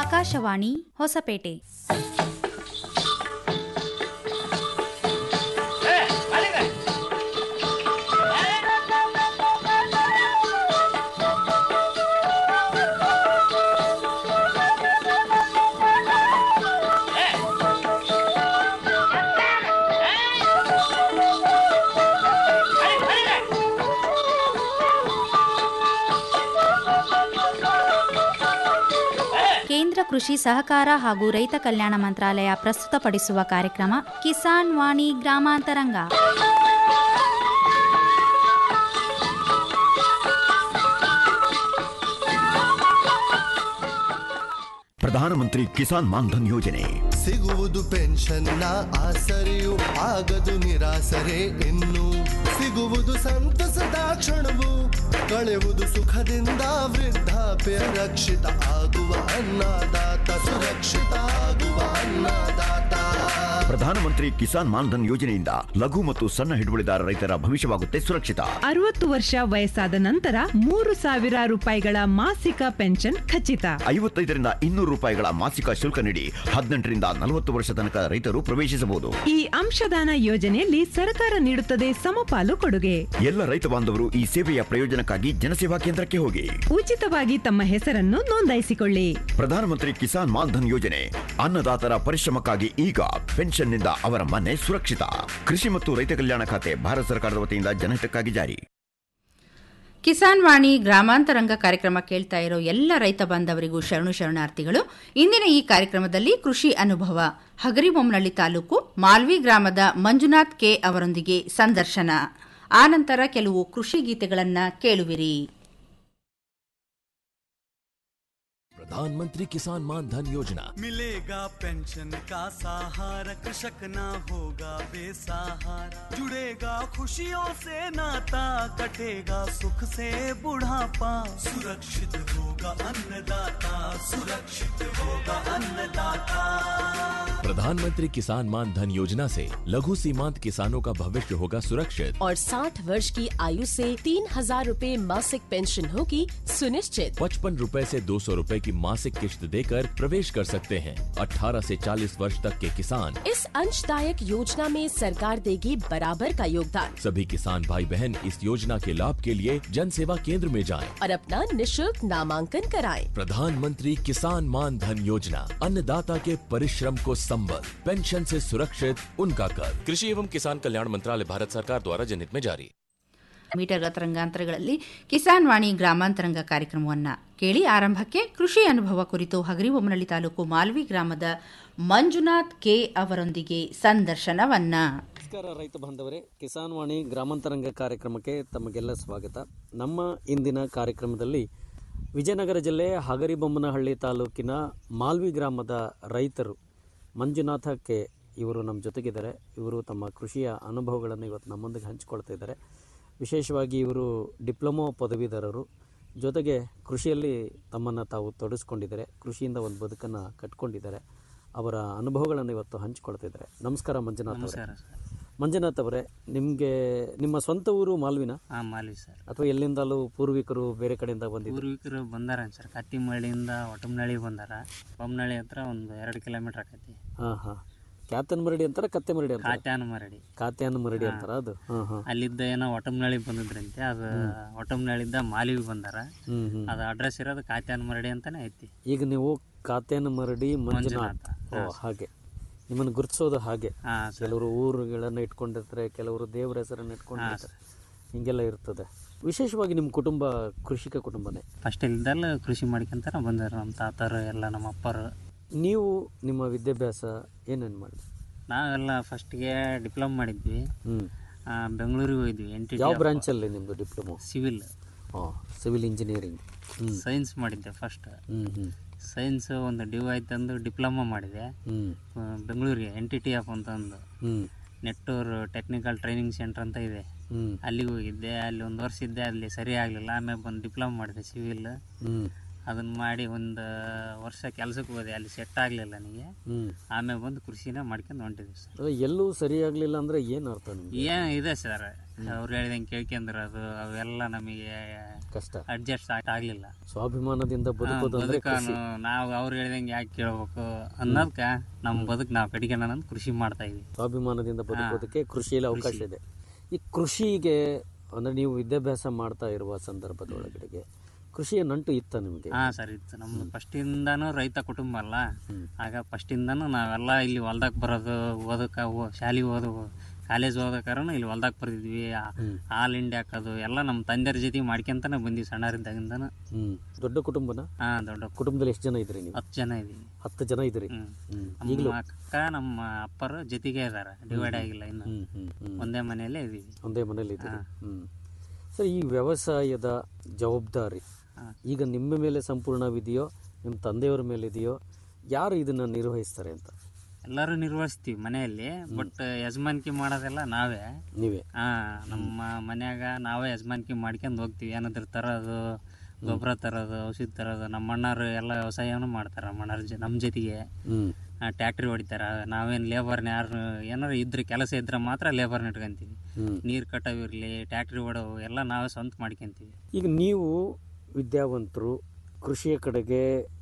ಆಕಾಶವಾಣಿ ಹೊಸಪೇಟೆ ಕೇಂದ್ರ ಕೃಷಿ ಸಹಕಾರ ಹಾಗೂ ರೈತ ಕಲ್ಯಾಣ ಮಂತ್ರಾಲಯ ಪ್ರಸ್ತುತಪಡಿಸುವ ಕಾರ್ಯಕ್ರಮ ಕಿಸಾನ್ ವಾಣಿ ಗ್ರಾಮಾಂತರಂಗ ಪ್ರಧಾನಮಂತ್ರಿ ಕಿಸಾನ್ ಮಾನ್ಧನ್ ಯೋಜನೆ ಸಿಗುವುದು ಪೆನ್ಷನ್ನ ಆಸರೆಯು ಆಗದು ನಿರಾಸರೆ ಇನ್ನು ಸಿಗುವುದು ಸಂತಸದ ಕ್ಷಣವು ಕಳೆವುದು ಸುಖದಿಂದ ವೃದ್ಧಾಪ್ಯ ರಕ್ಷಿತ ಆಗುವ ಅನ್ನದಾತ ಸುರಕ್ಷಿತ ಆಗುವ ಅನ್ನದಾತ ಪ್ರಧಾನಮಂತ್ರಿ ಕಿಸಾನ್ ಮಾನ್ಧನ್ ಯೋಜನೆಯಿಂದ ಲಘು ಮತ್ತು ಸಣ್ಣ ಹಿಡುವಳಿದಾರ ರೈತರ ಭವಿಷ್ಯವಾಗುತ್ತೆ ಸುರಕ್ಷಿತ ಅರವತ್ತು ವರ್ಷ ವಯಸ್ಸಾದ ನಂತರ ಮೂರು ಸಾವಿರ ರೂಪಾಯಿಗಳ ಮಾಸಿಕ ಪೆನ್ಷನ್ ಖಚಿತ ಐವತ್ತೈದರಿಂದ ಇನ್ನೂರು ರೂಪಾಯಿಗಳ ಮಾಸಿಕ ಶುಲ್ಕ ನೀಡಿ ಹದಿನೆಂಟರಿಂದ ನಲವತ್ತು ವರ್ಷ ತನಕ ರೈತರು ಪ್ರವೇಶಿಸಬಹುದು ಈ ಅಂಶದಾನ ಯೋಜನೆಯಲ್ಲಿ ಸರ್ಕಾರ ನೀಡುತ್ತದೆ ಸಮಪಾಲು ಕೊಡುಗೆ ಎಲ್ಲ ರೈತ ಬಾಂಧವರು ಈ ಸೇವೆಯ ಪ್ರಯೋಜನಕ್ಕಾಗಿ ಜನಸೇವಾ ಕೇಂದ್ರಕ್ಕೆ ಹೋಗಿ ಉಚಿತವಾಗಿ ತಮ್ಮ ಹೆಸರನ್ನು ನೋಂದಾಯಿಸಿಕೊಳ್ಳಿ ಪ್ರಧಾನಮಂತ್ರಿ ಕಿಸಾನ್ ಮಾನ್ಧನ್ ಯೋಜನೆ ಅನ್ನದಾತರ ಪರಿಶ್ರಮಕ್ಕಾಗಿ ಈಗ ಪೆನ್ಷನ್ನಿಂದ ಅವರ ಮನೆ ಸುರಕ್ಷಿತ ಕೃಷಿ ಮತ್ತು ರೈತ ಕಲ್ಯಾಣ ಖಾತೆ ಭಾರತ ಸರ್ಕಾರದ ವತಿಯಿಂದ ಜನಹಿತಕ್ಕಾಗಿ ಜಾರಿ ಕಿಸಾನ್ ವಾಣಿ ಗ್ರಾಮಾಂತರಂಗ ಕಾರ್ಯಕ್ರಮ ಕೇಳ್ತಾ ಇರೋ ಎಲ್ಲ ರೈತ ಬಾಂಧವರಿಗೂ ಶರಣು ಶರಣಾರ್ಥಿಗಳು ಇಂದಿನ ಈ ಕಾರ್ಯಕ್ರಮದಲ್ಲಿ ಕೃಷಿ ಅನುಭವ ಹಗರಿಬೊಮ್ಮನಹಳ್ಳಿ ತಾಲೂಕು ಮಾಲ್ವಿ ಗ್ರಾಮದ ಮಂಜುನಾಥ್ ಕೆ ಅವರೊಂದಿಗೆ ಸಂದರ್ಶನ ಆನಂತರ ಕೆಲವು ಕೃಷಿ ಗೀತೆಗಳನ್ನ ಕೇಳುವಿರಿ प्रधानमंत्री किसान मान धन योजना मिलेगा पेंशन का सहारा कृषक ना होगा बेसहारा जुड़ेगा खुशियों से नाता कटेगा सुख से बुढ़ापा सुरक्षित होगा अन्नदाता सुरक्षित होगा अन्नदाता प्रधानमंत्री किसान मान धन योजना से लघु सीमांत किसानों का भविष्य होगा सुरक्षित और 60 वर्ष की आयु से तीन हजार रूपए मासिक पेंशन होगी सुनिश्चित पचपन रूपए ऐसी दो सौ रूपए की मासिक किश्त देकर प्रवेश कर सकते हैं 18 से 40 वर्ष तक के किसान इस अंशदायक योजना में सरकार देगी बराबर का योगदान सभी किसान भाई बहन इस योजना के लाभ के लिए जन सेवा केंद्र में जाएं। और अपना निशुल्क नामांकन कराएं। प्रधानमंत्री किसान मान धन योजना अन्नदाता के परिश्रम को संबल पेंशन से सुरक्षित उनका कर कृषि एवं किसान कल्याण मंत्रालय भारत सरकार द्वारा जनहित में जारी ಮೀಟರ್ ತರಂಗಾಂತರಗಳಲ್ಲಿ ಕಿಸಾನ್ ವಾಣಿ ಗ್ರಾಮಾಂತರಂಗ ಕಾರ್ಯಕ್ರಮವನ್ನ ಕೇಳಿ ಆರಂಭಕ್ಕೆ ಕೃಷಿ ಅನುಭವ ಕುರಿತು ಹಗರಿಬೊಮ್ಮನಹಳ್ಳಿ ತಾಲೂಕು ಮಾಲ್ವಿ ಗ್ರಾಮದ ಮಂಜುನಾಥ್ ಕೆ ಅವರೊಂದಿಗೆ ಸಂದರ್ಶನವನ್ನ ನಮಸ್ಕಾರ ರೈತ ಬಾಂಧವರೇ ಕಿಸಾನ್ ವಾಣಿ ಗ್ರಾಮಾಂತರಂಗ ಕಾರ್ಯಕ್ರಮಕ್ಕೆ ತಮಗೆಲ್ಲ ಸ್ವಾಗತ ನಮ್ಮ ಇಂದಿನ ಕಾರ್ಯಕ್ರಮದಲ್ಲಿ ವಿಜಯನಗರ ಜಿಲ್ಲೆ ಹಗರಿಬೊಮ್ಮನಹಳ್ಳಿ ತಾಲೂಕಿನ ಮಾಲ್ವಿ ಗ್ರಾಮದ ರೈತರು ಮಂಜುನಾಥ ಕೆ ಇವರು ನಮ್ಮ ಜೊತೆಗಿದ್ದಾರೆ ಇವರು ತಮ್ಮ ಕೃಷಿಯ ಅನುಭವಗಳನ್ನು ಇವತ್ತು ನಮ್ಮೊಂದಿಗೆ ಹಂಚಿಕೊಳ್ತಾ ಇದ್ದಾರೆ ವಿಶೇಷವಾಗಿ ಇವರು ಡಿಪ್ಲೊಮೊ ಪದವೀಧರರು ಜೊತೆಗೆ ಕೃಷಿಯಲ್ಲಿ ತಮ್ಮನ್ನು ತಾವು ತೊಡಗಿಸ್ಕೊಂಡಿದ್ದಾರೆ ಕೃಷಿಯಿಂದ ಒಂದು ಬದುಕನ್ನು ಕಟ್ಕೊಂಡಿದ್ದಾರೆ ಅವರ ಅನುಭವಗಳನ್ನು ಇವತ್ತು ಹಂಚಿಕೊಳ್ತಿದ್ದಾರೆ ನಮಸ್ಕಾರ ಮಂಜುನಾಥ್ ಅವರೇ ನಮಸ್ಕಾರ ಸರ್ ಮಂಜುನಾಥ್ ಅವರೇ ನಿಮಗೆ ನಿಮ್ಮ ಸ್ವಂತ ಊರು ಮಾಲ್ವಿನ ಹಾಂ ಮಾಲ್ವಿ ಸರ್ ಅಥವಾ ಎಲ್ಲಿಂದಲೂ ಪೂರ್ವಿಕರು ಬೇರೆ ಕಡೆಯಿಂದ ಬಂದಿದ್ರು ಪೂರ್ವಿಕರು ಬಂದಾರ ಸರ್ ಕಟ್ಟಿಮಳ್ಳಿಯಿಂದ ಒಟಮನಳ್ಳಿ ಬಂದಾರ ಬೊಮ್ಮನಳ್ಳಿ ಹತ್ರ ಒಂದು ಎರಡು ಕಿಲೋಮೀಟರ್ ಆಕೈತಿ ಹಾಂ ಹಾಂ ಕ್ಯಾತನ್ ಮರಡಿ ಅಂತಾರ ಕತ್ತೆ ಮರಡಿ ಅಂತ ಕಾಟ್ಯಾನ ಮರಡಿ ಕಾತ್ಯಾನ ಮರಡಿ ಅಂತಾರ ಅದು ಹಾಂ ಹಾಂ ಅಲ್ಲಿದ್ದ ಏನೋ ಒಟಮನಳ್ಳಿ ಬಂದಿದ್ರಂತೆ ಅದು ಒಟಮನಳ್ಳಿಯಿಂದ ಮಾಲಿವಿ ಬಂದಾರ ಹ್ಞೂ ಹ್ಞೂ ಅದು ಅಡ್ರೆಸ್ ಇರೋದು ಕಾಟ್ಯಾನ ಮರಡಿ ಅಂತಾನೆ ಐತಿ ಈಗ ನೀವು ಕಾತ್ಯಾನ ಮರಡಿ ಮಂಜುನಾಥ್ ಓ ಹಾಗೆ ನಿಮ್ಮನ್ನು ಗುರುತಿಸೋದು ಹಾಗೆ ಹಾಂ ಸರ್ ಕೆಲವರು ಊರುಗಳನ್ನು ಇಟ್ಕೊಂಡಿರ್ತಾರೆ ಕೆಲವರು ದೇವರ ಹೆಸರನ್ನು ಇಟ್ಕೊಂಡಿರ್ತಾರೆ ಹಿಂಗೆಲ್ಲ ಇರ್ತದೆ ವಿಶೇಷವಾಗಿ ನಿಮ್ಮ ಕುಟುಂಬ ಕೃಷಿಕ ಕುಟುಂಬನೇ ಫಸ್ಟ್ ಇಲ್ದಲ್ಲ ಕೃಷಿ ಮಾಡ್ಕೊಂತಾರ ಬಂದಾರ ನಮ್ಮ ತಾತರು ಎಲ್ಲ ನಮ್ಮ ಅಪ್ಪರು ನೀವು ನಿಮ್ಮ ವಿದ್ಯಾಭ್ಯಾಸ ಏನೇನು ಮಾಡಿ ನಾವೆಲ್ಲ ಫಸ್ಟ್ಗೆ ಡಿಪ್ಲೊಮ್ ಮಾಡಿದ್ವಿ ಹ್ಞೂ ಆ, ಬೆಂಗಳೂರಿಗೆ ಹೋಗಿದ್ವಿ ಎನ್ ಟಿ ಯಾವ ಬ್ರಾಂಚಲ್ಲಿ ನಿಮ್ಮದು ಡಿಪ್ಲೊಮೊ ಸಿವಿಲ್ ಹಾಂ ಸಿವಿಲ್ ಇಂಜಿನಿಯರಿಂಗ್ ಹ್ಞೂ ಸೈನ್ಸ್ ಮಾಡಿದ್ದೆ ಫಸ್ಟ್ ಹ್ಞೂ ಹ್ಞೂ ಸೈನ್ಸ್ ಒಂದು ಡಿವ್ ಆಯ್ತಂದು ಡಿಪ್ಲೊಮಾ ಮಾಡಿದೆ ಹ್ಞೂ ಆ, ಬೆಂಗಳೂರಿಗೆ ಎನ್ ಟಿ ಟಿ ಎಫ್ ಅಂತ ಒಂದು ಹ್ಞೂ ನೆಟ್ಟೂರ್ ಟೆಕ್ನಿಕಲ್ ಟ್ರೈನಿಂಗ್ ಸೆಂಟರ್ ಅಂತ ಇದೆ ಹ್ಞೂ ಅಲ್ಲಿಗೆ ಹೋಗಿದ್ದೆ ಅಲ್ಲಿ ಒಂದು ವರ್ಷ ಇದ್ದೆ ಅಲ್ಲಿ ಸರಿ ಆಗಲಿಲ್ಲ ಆಮೇಲೆ ಬಂದು ಡಿಪ್ಲೊಮಾ ಮಾಡಿದೆ ಸಿವಿಲ್ ಹ್ಞೂ ಅದನ್ನ ಮಾಡಿ ಒಂದು ವರ್ಷ ಕೆಲ್ಸಕ್ಕೆ ಹೋದೆ ಅಲ್ಲಿ ಸೆಟ್ ಆಗಲಿಲ್ಲ ನನಗೆ ಹ್ಮ್ ಆಮೇಲೆ ಬಂದು ಕೃಷಿನ ಮಾಡ್ಕೊಂಡು ಹೊಂಟಿದ್ವಿ ಸರ್ ಅದೇ ಎಲ್ಲೂ ಸರಿಯಾಗ್ಲಿಲ್ಲ ಅಂದ್ರೆ ಏನ್ ಅರ್ಥ ನಿಮ್ಗೆ ಏನು ಇದೆ ಸರ್ ಅವ್ರು ಹೇಳ್ದಂಗೆ ಕೇಳ್ಕೊಂಡ್ರದು ಅವೆಲ್ಲ ನಮಗೆ ಕಷ್ಟ ಅಡ್ಜಸ್ಟ್ ಆಗಲಿಲ್ಲ ಸ್ವಾಭಿಮಾನದಿಂದ ಬದುಕೋದು ಅಂದ್ರೆ ಕೃಷಿ ನಾವು ಅವ್ರು ಹೇಳ್ದಂಗೆ ಯಾಕೆ ಕೇಳ್ಬೇಕು ಅನ್ನೋದಕ್ಕೆ ನಮ್ಮ ಬದುಕು ನಾವು ಕಡಿಕೋಣ ಅಂತ ಕೃಷಿ ಮಾಡ್ತಾ ಇದ್ವಿ ಸ್ವಾಭಿಮಾನದಿಂದ ಬದುಕೋದಕ್ಕೆ ಕೃಷಿಯಲ್ಲಿ ಅವಕಾಶ ಇದೆ ಈ ಕೃಷಿಗೆ ಅಂದ್ರೆ ನೀವು ವಿದ್ಯಾಭ್ಯಾಸ ಮಾಡ್ತಾ ಇರುವ ಸಂದರ್ಭದೊಳಗಡೆಗೆ ಕೃಷಿಯ ನಂಟು ಇತ್ತ ನಿಮ್ಗೆ ಹಾ ಸರ್ ಇತ್ತು ನಮ್ದು ಫಸ್ಟಿಂದಾನು ರೈತ ಕುಟುಂಬ ಅಲ್ಲ ಆಗ ಫಸ್ಟಿಂದಾನು ನಾವೆಲ್ಲ ಇಲ್ಲಿ ಹೊಲ್ದಾಗ ಬರೋದು ಓದಕ್ಕೆ ಶಾಲೆಗೆ ಓದು ಕಾಲೇಜ್ ಓದೋಕಾರನು ಇಲ್ಲಿ ಹೊಲ್ದಾಗ ಬರ್ತಿದ್ವಿ ಆ- ಹಾಲ್ ಹಿಂಡಿ ಹಾಕೋದು ಎಲ್ಲ ನಮ್ಮ ತಂದೆಯರ ಜೊತೆ ಮಾಡ್ಕೊಂತಾನೆ ಬಂದ್ವಿ ಸಣ್ಣರಿಂದಾಗಿಂದನು ಹ್ಮ್ ದೊಡ್ಡ ಕುಟುಂಬನ ಹಾ ದೊಡ್ಡ ಕುಟುಂಬದಲ್ಲಿ ಎಷ್ಟು ಜನ ಇದ್ರಿ ನೀವು ಹತ್ತು ಜನ ಇದೀವಿ ಹತ್ತು ಜನ ಇದ್ರಿ ಹ್ಮ್. ಹ್ಮ್. ನಮ್ಮ ಅಕ್ಕ ನಮ್ಮ ಅಪ್ಪರು ಜೊತೆಗೆ ಇದಾರೆ ಡಿವೈಡ್ ಆಗಿಲ್ಲ ಇನ್ನು ಹ್ಮ್, ಹ್ಮ್, ಹ್ಮ್. ಒಂದೇ ಮನೆಯಲ್ಲೇ ಇದೀವಿ ಒಂದೇ ಮನೇಲಿ ಇದ್ರಿ ಹ್ಮ್ ಸರ್ ಈ ವ್ಯವಸಾಯದ ಜವಾಬ್ದಾರಿ ಈಗ ನಿಮ್ಮ ಮೇಲೆ ಸಂಪೂರ್ಣವಿದೆಯೋ ನಿಮ್ಮ ತಂದೆಯವರ ಮೇಲೆ ಇದೆಯೋ ಯಾರು ಇದನ್ನ ನಿರ್ವಹಿಸ್ತಾರೆ ಅಂತ ಎಲ್ಲರೂ ನಿರ್ವಹಿಸ್ತೀವಿ ಮನೆಯಲ್ಲಿ ಬಟ್ ಯಜಮಾನಿಕೆ ಮಾಡೋದೆಲ್ಲ ನಾವೇ ನೀವೇ ಹಾ ನಮ್ಮ ಮನ್ಯಾಗ ನಾವೇ ಯಜಮಾನಿಕೆ ಮಾಡ್ಕೊಂಡು ಹೋಗ್ತೀವಿ ಏನಾದ್ರು ತರೋದು ಗೊಬ್ಬರ ತರೋದು ಔಷಧಿ ತರೋದು ನಮ್ಮ ಅಣ್ಣಾರು ಎಲ್ಲ ವ್ಯವಸಾಯನೂ ಮಾಡ್ತಾರೆ ನಮ್ಮ ಅಣ್ಣಾರ ಜೊ- ನಮ್ಮ ಜೊತೆಗೆ ಹ್ಮ್ ಟ್ಯಾಕ್ಟ್ರಿ ಹೊಡಿತಾರ ನಾವೇನು ಲೇಬರ್ನ ಯಾರು ಏನಾರು ಇದ್ರೆ ಕೆಲಸ ಇದ್ರೆ ಮಾತ್ರ ಲೇಬರ್ನ ಇಟ್ಕೊಂತೀವಿ ಹ್ಮ್. ನೀರು ಕಟ್ಟೋವಿರಲಿ ಟ್ಯಾಕ್ಟ್ರಿ ಹೊಡೋವು ಎಲ್ಲ ನಾವೇ ಸ್ವಂತ ಮಾಡ್ಕೊಂತೀವಿ ಈಗ ನೀವು ವಿದ್ಯಾವಂತರು ಕೃಷಿಯ ಕಡೆಗೆ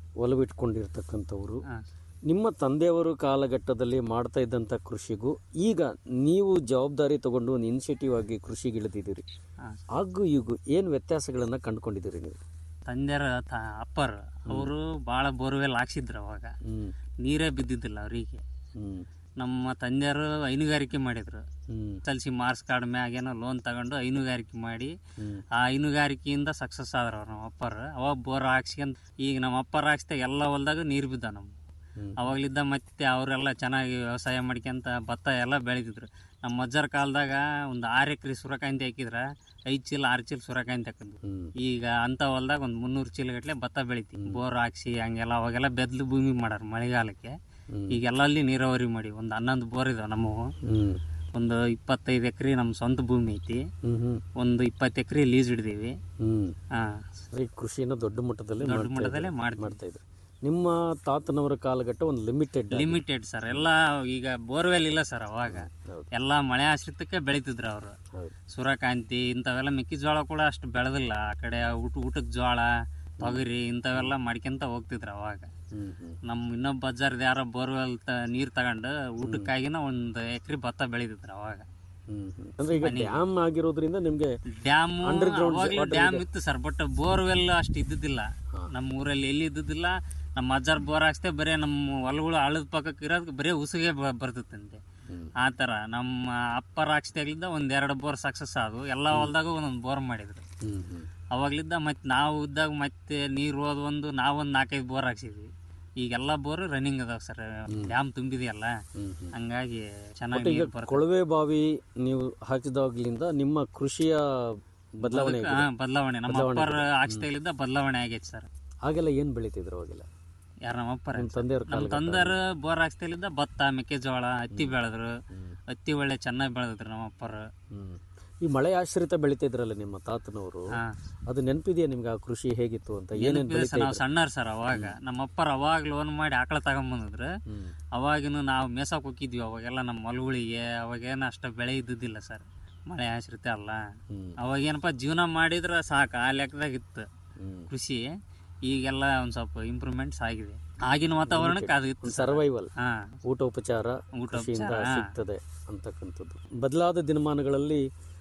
ಒಲವಿಟ್ಕೊಂಡಿರ್ತಕ್ಕಂಥವ್ರು ಹಾ. ನಿಮ್ಮ ತಂದೆಯವರು ಕಾಲಘಟ್ಟದಲ್ಲಿ ಮಾಡ್ತಾ ಇದ್ದಂಥ ಕೃಷಿಗೂ ಈಗ ನೀವು ಜವಾಬ್ದಾರಿ ತಗೊಂಡು ಒಂದು ಇನಿಷಿಯೇಟಿವ್ ಆಗಿ ಕೃಷಿಗಿಳಿದಿದ್ದೀರಿ ಹಾ. ಹಾಗೂ ಈಗೂ ಏನು ವ್ಯತ್ಯಾಸಗಳನ್ನು ಕಂಡುಕೊಂಡಿದ್ದೀರಿ ನೀವು ತಂದೆಯರ ತ ಅಪ್ಪರ್ ಅವರು ಭಾಳ ಬೋರ್ವೆಲ್ ಹಾಕ್ಸಿದ್ರು ಅವಾಗ ಹ್ಮ್ ನೀರೇ ಬಿದ್ದಿದ್ದಿಲ್ಲ ಅವರಿಗೆ ಹ್ಮ್ ನಮ್ಮ ತಂದೆಯವರು ಹೈನುಗಾರಿಕೆ ಮಾಡಿದ್ರು ಹ್ಮ್ ಸಲ್ಸಿ ಮಾರ್ಕ್ಸ್ ಕಾರ್ಡ್ ಮ್ಯಾಗೇನೋ ಲೋನ್ ತಗೊಂಡು ಹೈನುಗಾರಿಕೆ ಮಾಡಿ ಹ್ಮ್. ಆ ಹೈನುಗಾರಿಕೆಯಿಂದ ಸಕ್ಸಸ್ ಆದ್ರ ಅವ್ರು ನಮ್ಮ ಅಪ್ಪರು ಅವಾಗ ಬೋರ್ ಹಾಕ್ಸ್ಕೊಂಡ್ ಈಗ ನಮ್ಮ ಅಪ್ಪರ ಹಾಕ್ಸ್ದಾಗ ಎಲ್ಲ ಹೊಲ್ದಾಗ ನೀರು ಬಿದ್ದ ನಮ್ಮ ಹ್ಮ್. ಅವಾಗ್ಲಿದ್ದ ಮತ್ತೆ ಅವರೆಲ್ಲ ಚೆನ್ನಾಗಿ ವ್ಯವಸಾಯ ಮಾಡ್ಕೊಂತ ಭತ್ತ ಎಲ್ಲ ಬೆಳೆದಿದ್ರು ನಮ್ಮ ಅಜ್ಜರ ಕಾಲದಾಗ ಒಂದು ಆರು ಎಕರೆ ಸೂರ್ಯಕಾಂತಿ ಹಾಕಿದ್ರ ಐದು ಚೀಲ ಆರು ಚೀಲ ಸೂರ್ಯಕಾಂತಿ ಹಾಕಿದ್ವು ಹ್ಮ್. ಈಗ ಅಂತ ಹೊಲ್ದಾಗ ಒಂದು ಮುನ್ನೂರು ಚೀಲ ಗಟ್ಲೆ ಭತ್ತ ಬೆಳಿತೀವಿ ಬೋರ್ ಹಾಕ್ಸಿ ಹಂಗೆಲ್ಲ ಅವಾಗೆಲ್ಲ ಬೆದ್ಲು ಭೂಮಿ ಮಾಡಾರ ಮಳೆಗಾಲಕ್ಕೆ ಹ್ಮ್. ಈಗ ಎಲ್ಲಲ್ಲಿ ನೀರಾವರಿ ಮಾಡಿ ಒಂದು ಹನ್ನೊಂದು ಬೋರ್ ಇದಾವೆ ನಮ್ಮವು ಹ್ಮ್ ಒಂದು ಇಪ್ಪತ್ತೈದು ಎಕರೆ ನಮ್ಮ ಸ್ವಂತ ಭೂಮಿ ಐತಿ ಹ್ಮ್ ಹ್ಮ್ ಒಂದು ಇಪ್ಪತ್ತು ಎಕರೆ ಲೀಸ್ ಹಿಡಿದೀವಿ ಹ್ಮ್ ಹಾ ಈ ಕೃಷಿನ ದೊಡ್ಡ ಮಟ್ಟದಲ್ಲಿ ದೊಡ್ಡ ಮಾಡ್ತಾ ಮಟ್ಟದಲ್ಲೇ ಇದ್ದಾರೆ. ಮಾಡ್ತೀವಿ. ಮಾಡ್ತಾ ಇದ್ದಾರೆ ನಿಮ್ಮ ತಾತನವರ ಕಾಲಘಟ್ಟ ಒಂದು ಲಿಮಿಟೆಡ್ ಲಿಮಿಟೆಡ್ ಸರ್ ಎಲ್ಲ ಈಗ ಬೋರ್ವೆಲ್ ಇಲ್ಲ ಸರ್ ಅವಾಗ ಹೌದು. ಎಲ್ಲ ಮಳೆ ಆಶ್ರಿತಕ್ಕೆ ಬೆಳಿತಿದ್ರು ಅವರು ಹೌದು ಸೂರ್ಯಕಾಂತಿ ಇಂಥವೆಲ್ಲ ಮೆಕ್ಕೆಜೋಳ ಕೂಡ ಅಷ್ಟು ಬೆಳೆದಿಲ್ಲ ಆ ಕಡೆ ಊಟ ಊಟಕ್ಕೆ ಜೋಳ ತೊಗರಿ ಇಂಥವೆಲ್ಲ ಮಾಡ್ಕೊಂತ ಹೋಗ್ತಿದ್ರು ಅವಾಗ ಹ್ಮ್ ಹ್ಮ್ ನಮ್ಮ ಇನ್ನೊಬ್ಬ ಬಜ್ಜಾರ್ದ ಯಾರೋ ಬೋರ್ವೆಲ್ ತ ನೀರು ತಗೊಂಡು ಊಟಕ್ಕಾಗಿನ ಒಂದು ಎಕರೆ ಭತ್ತ ಬೆಳಿತಿದ್ರು ಅವಾಗ ಹ್ಮ್ ಹ್ಮ್. ಅಂದ್ರೆ ಈಗ ಡ್ಯಾಮ್ ಆಗಿರೋದ್ರಿಂದ ನಿಮ್ಗೆ ಡ್ಯಾಮ್ Underground water ಡ್ಯಾಮ್ ಇದೆ. ಇತ್ತು ಸರ್ ಬಟ್ ಬೋರ್ವೆಲ್ ಅಷ್ಟು ಇದ್ದಿದ್ದಿಲ್ಲ ನಮ್ಮ ಊರಲ್ಲಿ ಎಲ್ಲಿ ಇದ್ದಿದ್ದಿಲ್ಲ ನಮ್ಮ ಅಜ್ಜಾರ್ ಬೋರ್ ಹಾಕ್ಸ್ತೆ ಬರೀ ನಮ್ಮ ಹೊಲಗಳು ಹಳ್ಳದ ಪಕ್ಕಕ್ಕೆ ಇರೋದು ಬರೀ ಉಸುಗೆ ಬ- ಬರ್ತಿತ್ತಂತೆ ಆ ಥರ ನಮ್ಮ ಅಪ್ಪರ ಹಾಕ್ಸ್ದಾಗ್ಲಿದ್ದ ಒಂದೆರಡು ಬೋರ್ ಸಕ್ಸಸ್ ಆದವು ಎಲ್ಲ ಹೊಲ್ದಾಗ ಒಂದೊಂದು ಬೋರ್ ಮಾಡಿದ್ರು ಹ್ಮ್ ಹ್ಮ್ ಅವಾಗ್ಲಿದ್ದ ಮತ್ತೆ ನಾವು ಇದ್ದಾಗ ಮತ್ತೆ ನೀರು ಹೋದ ಒಂದು ನಾವೊಂದು ನಾಲ್ಕೈದು ಬೋರ್ ಹಾಕ್ಸಿದ್ವಿ ಈಗೆಲ್ಲ ಬೋರ್ ರನ್ನಿಂಗ್ ಅದಾವ ಸರ್ ಡ್ಯಾಮ್ ತುಂಬಿದೆಯಲ್ಲ ಹ್ಮ್ ಹ್ಮ್. ಹಂಗಾಗಿ ಬಟ್ ಚೆನ್ನಾಗಿ ಈಗ ನೀರು ಬರ್ತದೆ ಕೊಳವೆ ಬಾವಿ ನೀವು ಹಾಕಿದಾಗ್ಲಿಂದ ನಿಮ್ಮ ಕೃಷಿಯ ಬದಲಾವಣೆ ಹಾ, ಬದಲಾವಣೆ ನಮ್ಮ ಬದಲಾವಣೆ ಅಪ್ಪರ ಹಾಕ್ಸ್ದಾಗ್ಲಿದ್ದ ಬದಲಾವಣೆ ಆಗೈತೆ ಸರ್ ಹಾಗೆಲ್ಲ ಏನ್ ಬೆಳಿತಿದ್ರು ಅವಾಗೆಲ್ಲ ಯಾರ ನಮ್ಮ ಅಪ್ಪರ ನಿಮ್ಮ ತಂದೆಯವ್ರ ನಮ್ಮ ಕಾಲಘಟ್ಟ ತಂದೆಯವರು ಬೋರ್ ಹಾಕ್ಸ್ತಿಲ್ಲಿದ್ದ ಭತ್ತ ಮೆಕ್ಕೆಜೋಳ ಹತ್ತಿ ಬೆಳೆದ್ರು ಹತ್ತಿ ಒಳ್ಳೆ ಚೆನ್ನಾಗಿ ಬೆಳೆದಿದ್ರು ನಮ್ಮ ಅಪ್ಪರು ಹ್ಮ್ ಈ ಮಳೆ ಆಶ್ರಿತ ಬೆಳಿತಿದ್ರಲ್ಲ ನಿಮ್ಮ ತಾತನವರು ಹಾ. ಅದು ನೆನಪಿದೆಯಾ ನಿಮ್ಗೆ ಆ ಕೃಷಿ ಹೇಗಿತ್ತು ಅಂತ ಏನೇನ್ ನೆನಪಿದೆ ಬೆಳಿತಾ ಸರ್ ನಾವು ಇದ್ರು? ಸಣ್ಣರ್ ಸರ್ ಅವಾಗ ನಮ್ಮ ಅಪ್ಪರ ಅವಾಗ ಲೋನ್ ಮಾಡಿ ಆಕಳ ತಗೊಂಬಂದಿದ್ರು ಹ್ಮ್. ಅವಾಗಿನ ನಾವು ಮೇಸಕ್ಕೆ ಹೋಗಿದ್ವಿ ಅವಾಗೆಲ್ಲ ನಮ್ಮ ಹೊಲಗಳಿಗೆ ಅವಾಗೇನು ಅಷ್ಟು ಬೆಳೆ ಇದ್ದಿದ್ದಿಲ್ಲ ಸರ್ ಮಳೆ ಆಶ್ರಿತ ಅಲ್ಲ ಹ್ಮ್. ಅವಾಗೇನಪ್ಪ ಜೀವನ ಮಾಡಿದ್ರೆ ಸಾಕು ಆ ಲೆಕ್ಕದಾಗ ಇತ್ತು ಹ್ಮ್. ಕೃಷಿ ಈಗೆಲ್ಲ ಒಂದು ಸ್ವಲ್ಪ ಇಂಪ್ರೂವ್ಮೆಂಟ್ಸ್ ಆಗಿದೆ ಆಗಿನ ವಾತಾವರಣಕ್ಕೆ ಅದು ಇತ್ತು ಸರ್ ಸರ್ವೈವಲ್ ಹಾ ಊಟ ಉಪಚಾರ ಊಟ ಕೃಷಿಯಿಂದ ಉಪಚಾರ, ಹಾ. ಸಿಗ್ತದೆ ಅಂತಕ್ಕಂಥದ್ದು ಬದಲಾದ ದಿನಮಾನಗಳಲ್ಲಿ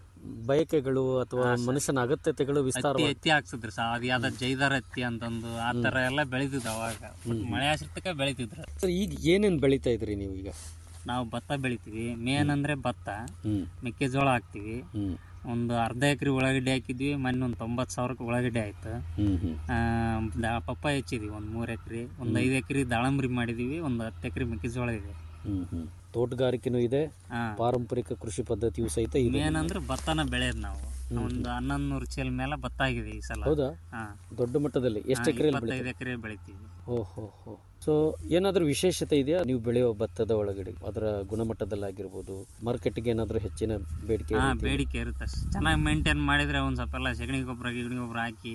ಬಯಕೆಗಳು ಅಥವಾ ಮನುಷ್ಯನ ಅಗತ್ಯತೆಗಳು ಹತ್ತಿ ವಿಸ್ತಾರ ಹತ್ತಿ ಹಾಕ್ಸಿದ್ರು ಸರ್ ಅದು ಯಾವ್ದೋ ಜೈದಾರ್ ಹತ್ತಿ ಅಂತಂದು ಆ ತರ ಎಲ್ಲ ಬೆಳಿತಿದ್ರು ಅವಾಗ ಬಟ್ ಮಳೆ ಆಶ್ರಿತಕ್ಕೆ ಬೆಳಿತಿದ್ರು ಸರ್ ಈಗ ಏನೇನ್ ಬೆಳಿತಾ ಇದ್ರಿ ನೀವು ಈಗ ನಾವು ಭತ್ತ ಬೆಳಿತೀವಿ ಮೇನ್ ಅಂದ್ರೆ ಭತ್ತ ಹ್ಮ್ ಮೆಕ್ಕೆಜೋಳ ಹಾಕ್ತಿವಿ ಹ್ಮ್ ಒಂದು ಅರ್ಧ ಎಕರೆ ಉಳ್ಳಾಗಡ್ಡಿ ಹಾಕಿದ್ವಿ ಮೊನ್ನೆ ಒಂದು ತೊಂಬತ್ತು ಸಾವಿರಕ್ಕೆ ಉಳ್ಳಾಗಡ್ಡಿ ಆಯ್ತು ಹ್ಮ್ ಹ್ಮ್ ಆ, ದ- ಪಪ್ಪಾಯ ಹಚ್ಚಿದ್ವಿ ಒಂದು ಮೂರು ಎಕರೆ ಒಂದು ಐದು ಎಕರೆ ದಾಳಂಬ್ರಿ ಮಾಡಿದೀವಿ ಒಂದು ಹತ್ತು ಎಕರೆ ಮೆಕ್ಕೆಜೋಳ ಇದೆ ಹ್ಮ್ ಹ್ಮ್ ತೋಟಗಾರಿಕೆನೂ ಇದೆ ಹಾ ಪಾರಂಪರಿಕ ಕೃಷಿ ಪದ್ಧತಿಯು ಸಹಿತ ಇದೆ ಮೇನ್ ಅಂದ್ರೆ ಭತ್ತನ ಬೆಳೆಯೋದು ನಾವು ಒಂದು ಹನ್ನೊಂದು ನೂರು ಚೀಲ ಮೇಲೆ ಭತ್ತ ಆಗಿದೆ ಈ ಸಲ ಹೌದಾ ಹಾ ದೊಡ್ಡ ಮಟ್ಟದಲ್ಲಿ ಎಷ್ಟು ಹಾ, ಎಕರೆಯಲ್ಲಿ ಇಪ್ಪತ್ತೈದು ಎಕರೆ ಬೆಳಿತೀವಿ ಓಹೋ ಹೋ ಸೊ ಏನಾದರೂ ವಿಶೇಷತೆ ಇದೆಯಾ ನೀವು ಬೆಳೆಯುವ ಭತ್ತದ ಒಳಗಡೆ ಅದರ ಗುಣಮಟ್ಟದಲ್ಲಾಗಿರ್ಬೋದು ಮಾರ್ಕೆಟ್ಗೆ ಏನಾದರೂ ಹೆಚ್ಚಿನ ಬೇಡಿಕೆ ಹಾ ಇದೆಯಾ? ಬೇಡಿಕೆ ಇರುತ್ತೆ ಚೆನ್ನಾಗಿ ಮೇಂಟೈನ್ ಮಾಡಿದ್ರೆ ಒಂದ್ ಸ್ವಲ್ಪ ಎಲ್ಲ ಸಗಣಿ ಗೊಬ್ಬರ ಗಿಗಣಿ ಗೊಬ್ಬರ ಹಾಕಿ